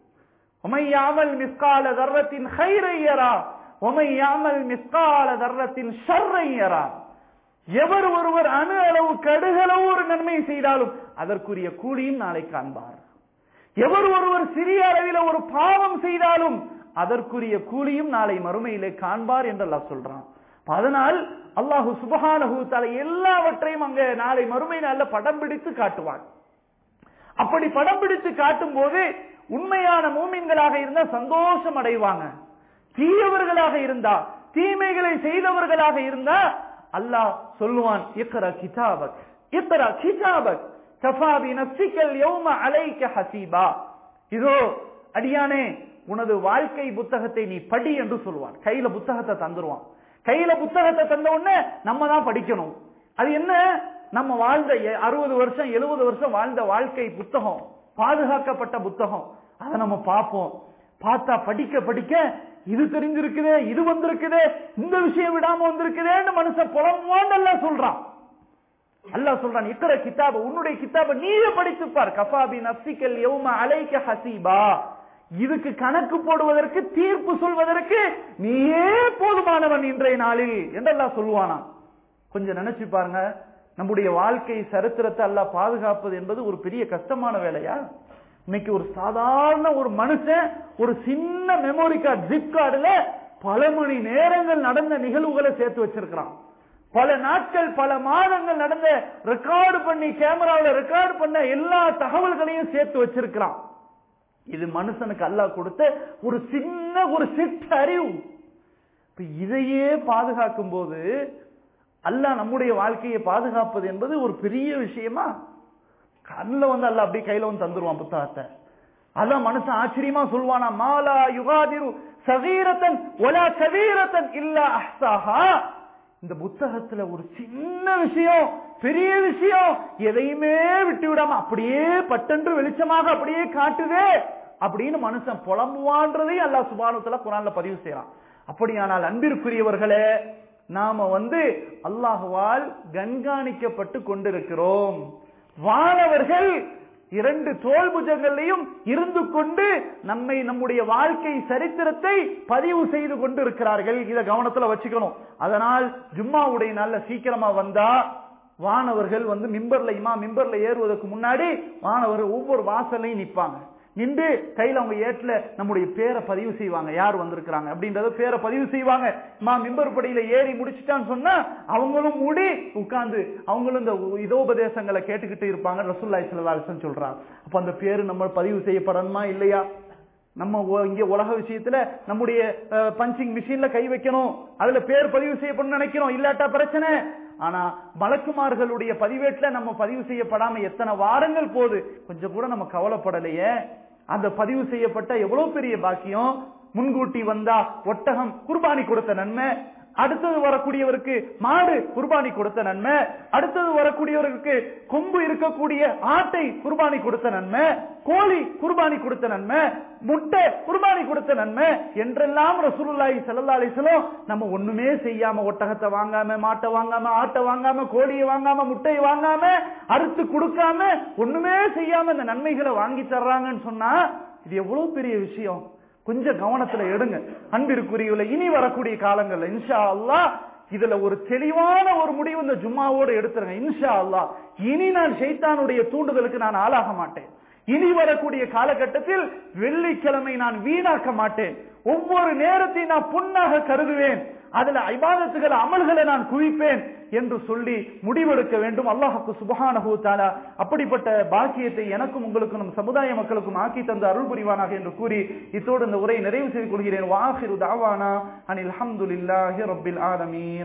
உமையாமல் மிஸ்கால தர்ரத்தின் ஹைரையரா உமையாமல் மிஸ்கால தர்ரத்தின் ஷர்ரையரா எவர் ஒருவர் அணு அளவு கடுகளவு ஒரு நன்மை செய்தாலும் அதற்குரிய கூலியும் நாளை காண்பார் எவர் ஒருவர் சிறிய அளவில் ஒரு பாவம் செய்தாலும் அதற்குரிய கூலியும் நாளை மறுமையிலே காண்பார் என்று அல்லாஹ் சொல்றான் அதனால் அல்லாஹு சுபஹானஹு தலை எல்லாவற்றையும் அங்க நாளை மறுமை நாள்ல படம் பிடித்து காட்டுவான் அப்படி படம் பிடித்து காட்டும் போது உண்மையான மூமின்களாக இருந்தா சந்தோஷம் அடைவாங்க தீயவர்களாக இருந்தா தீமைகளை செய்தவர்களாக இருந்தா அல்லாஹ் சொல்லுவான் இக்கர கிதாபக் இக்கர கிதாபக் கஃபாபி நப்சிக்கல் யௌம அலைக்க ஹசீபா இதோ அடியானே உனது வாழ்க்கை புத்தகத்தை நீ படி என்று சொல்லுவான் கையில புத்தகத்தை தந்துருவான் கையில புத்தகத்தை தந்த உடனே நம்ம தான் படிக்கணும் அது என்ன நம்ம வாழ்ந்த அறுபது வருஷம் எழுபது வருஷம் வாழ்ந்த வாழ்க்கை புத்தகம் பாதுகாக்கப்பட்ட புத்தகம் அதை நம்ம பார்ப்போம் பார்த்தா படிக்க படிக்க இது தெரிஞ்சிருக்குதே இது வந்திருக்குதே இந்த விஷயம் விடாம வந்திருக்குதேன்னு மனுஷன் புலம்போன்னு சொல்றான் அல்லாஹ் சொல்றான் இக்கர கிதாப உன்னுடைய கிதாப நீயே படித்துப்பார் கஃபாபி நப்சிக்கல் யௌம அலைக்க ஹசீபா இதுக்கு கணக்கு போடுவதற்கு தீர்ப்பு சொல்வதற்கு நீயே போதுமானவன் இன்றைய நாளில் என்றெல்லாம் சொல்லுவானா கொஞ்சம் நினைச்சு பாருங்க நம்முடைய வாழ்க்கை சரித்திரத்தை எல்லாம் பாதுகாப்பது என்பது ஒரு பெரிய கஷ்டமான வேலையா இன்னைக்கு ஒரு சாதாரண ஒரு மனுஷன் ஒரு சின்ன மெமோரி கார்டு ஜிப் கார்டுல பல மணி நேரங்கள் நடந்த நிகழ்வுகளை சேர்த்து வச்சிருக்கிறான் பல நாட்கள் பல மாதங்கள் நடந்த ரெக்கார்டு பண்ணி கேமராவில் ரெக்கார்டு பண்ண எல்லா தகவல்களையும் சேர்த்து வச்சிருக்கிறான் இது மனுஷனுக்கு அல்லாஹ் கொடுத்த ஒரு சின்ன ஒரு சிற்றறிவு இப்ப இதையே பாதுகாக்கும் போது அல்லாஹ் நம்முடைய வாழ்க்கையை பாதுகாப்பது என்பது ஒரு பெரிய விஷயமா கண்ணில் வந்து அல்ல அப்படியே கையில வந்து தந்துருவான் புத்தகத்தை அதான் மனுஷன் ஆச்சரியமா சொல்வானா மாலா யுகாதிரு சகீரத்தன் ஒலா கபீரத்தன் இல்ல அஹ்சாஹா இந்த புத்தகத்துல ஒரு சின்ன விஷயம் பெரிய விஷயம் எதையுமே விட்டு விடாம அப்படியே பட்டென்று வெளிச்சமாக அப்படியே காட்டுதே அப்படின்னு மனுஷன் புலம்புவான்றதை அல்லாஹ் சுபானுத்துல குரான்ல பதிவு செய்யறான் அப்படியானால் அன்பிற்குரியவர்களே நாம வந்து அல்லாஹுவால் கண்காணிக்கப்பட்டு கொண்டிருக்கிறோம் வானவர்கள் இரண்டு தோல் புஜங்களையும் இருந்து கொண்டு நம்மை நம்முடைய வாழ்க்கை சரித்திரத்தை பதிவு செய்து கொண்டிருக்கிறார்கள் இத கவனத்துல வச்சுக்கணும் அதனால் ஜும்மாவுடைய நல்ல சீக்கிரமா வந்தா வானவர்கள் வந்து மிம்பர்ல இமா மிம்பர்ல ஏறுவதற்கு முன்னாடி வானவர்கள் ஒவ்வொரு வாசல்லையும் நிப்பாங்க நின்று கையில அவங்க ஏட்ல நம்முடைய பேரை பதிவு செய்வாங்க யார் வந்திருக்கிறாங்க அப்படின்றத பேரை பதிவு செய்வாங்க மா மிம்பர் படியில ஏறி முடிச்சிட்டான்னு சொன்னா அவங்களும் மூடி உட்கார்ந்து அவங்களும் இந்த இதோபதேசங்களை கேட்டுக்கிட்டு இருப்பாங்க ரசூல்லாய் சிலவாசன் சொல்றாங்க அப்ப அந்த பேரு நம்ம பதிவு செய்யப்படணுமா இல்லையா நம்ம ஒ- இங்க உலக விஷயத்துல நம்முடைய பஞ்சிங் மிஷின்ல கை வைக்கணும் அதுல பேர் பதிவு செய்யப்படணும் நினைக்கிறோம் இல்லாட்டா பிரச்சனை ஆனா மலக்குமார்களுடைய பதிவேட்டுல நம்ம பதிவு செய்யப்படாம எத்தனை வாரங்கள் போகுது கொஞ்சம் கூட நம்ம கவலைப்படலையே அந்த பதிவு செய்யப்பட்ட எவ்வளவு பெரிய பாக்கியம் முன்கூட்டி வந்தா ஒட்டகம் குர்பானி கொடுத்த நன்மை அடுத்தது வரக்கூடியவருக்கு மாடு குர்பானி கொடுத்த நன்மை அடுத்தது வரக்கூடியவருக்கு கொம்பு இருக்கக்கூடிய ஆட்டை குர்பானி கொடுத்த நன்மை கோழி குர்பானி கொடுத்த நன்மை முட்டை குர்பானி கொடுத்த நன்மை என்றெல்லாம் ரசூலுல்லாஹி ஸல்லல்லாஹு அலைஹி வஸல்லம் நம்ம ஒண்ணுமே செய்யாம ஒட்டகத்தை வாங்காம மாட்டை வாங்காம ஆட்டை வாங்காம கோழியை வாங்காம முட்டையை வாங்காம அறுத்து கொடுக்காம ஒண்ணுமே செய்யாம இந்த நன்மைகளை வாங்கி தர்றாங்கன்னு சொன்னா இது எவ்வளவு பெரிய விஷயம் கொஞ்சம் கவனத்துல எடுங்க அன்பிற்குரியவுல இனி வரக்கூடிய காலங்கள்ல இன்ஷா அல்லாஹ் இதுல ஒரு தெளிவான ஒரு முடிவு இந்த ஜும்மாவோடு எடுத்துருங்க இன்ஷா அல்லாஹ் இனி நான் ஷைத்தானுடைய தூண்டுதலுக்கு நான் ஆளாக மாட்டேன் இனி வரக்கூடிய காலகட்டத்தில் வெள்ளிக்கிழமை நான் வீணாக்க மாட்டேன் ஒவ்வொரு நேரத்தையும் நான் பொன்னாக கருதுவேன் அதுல ஐபாதத்துகள் அமல்களை நான் குவிப்பேன் என்று சொல்லி முடிவெடுக்க வேண்டும் அல்லாஹுக்கு சுபஹானஹு தஆலா அப்படிப்பட்ட பாக்கியத்தை எனக்கும் உங்களுக்கும் நம் சமுதாய மக்களுக்கும் ஆக்கி தந்த அருள் புரிவானாக என்று கூறி இத்தோடு இந்த உரையை நிறைவு செய்து கொள்கிறேன் வாஹிரு தாவானா அனில் அல்ஹம்துலில்லாஹி ரப்பில் ஆலமீன்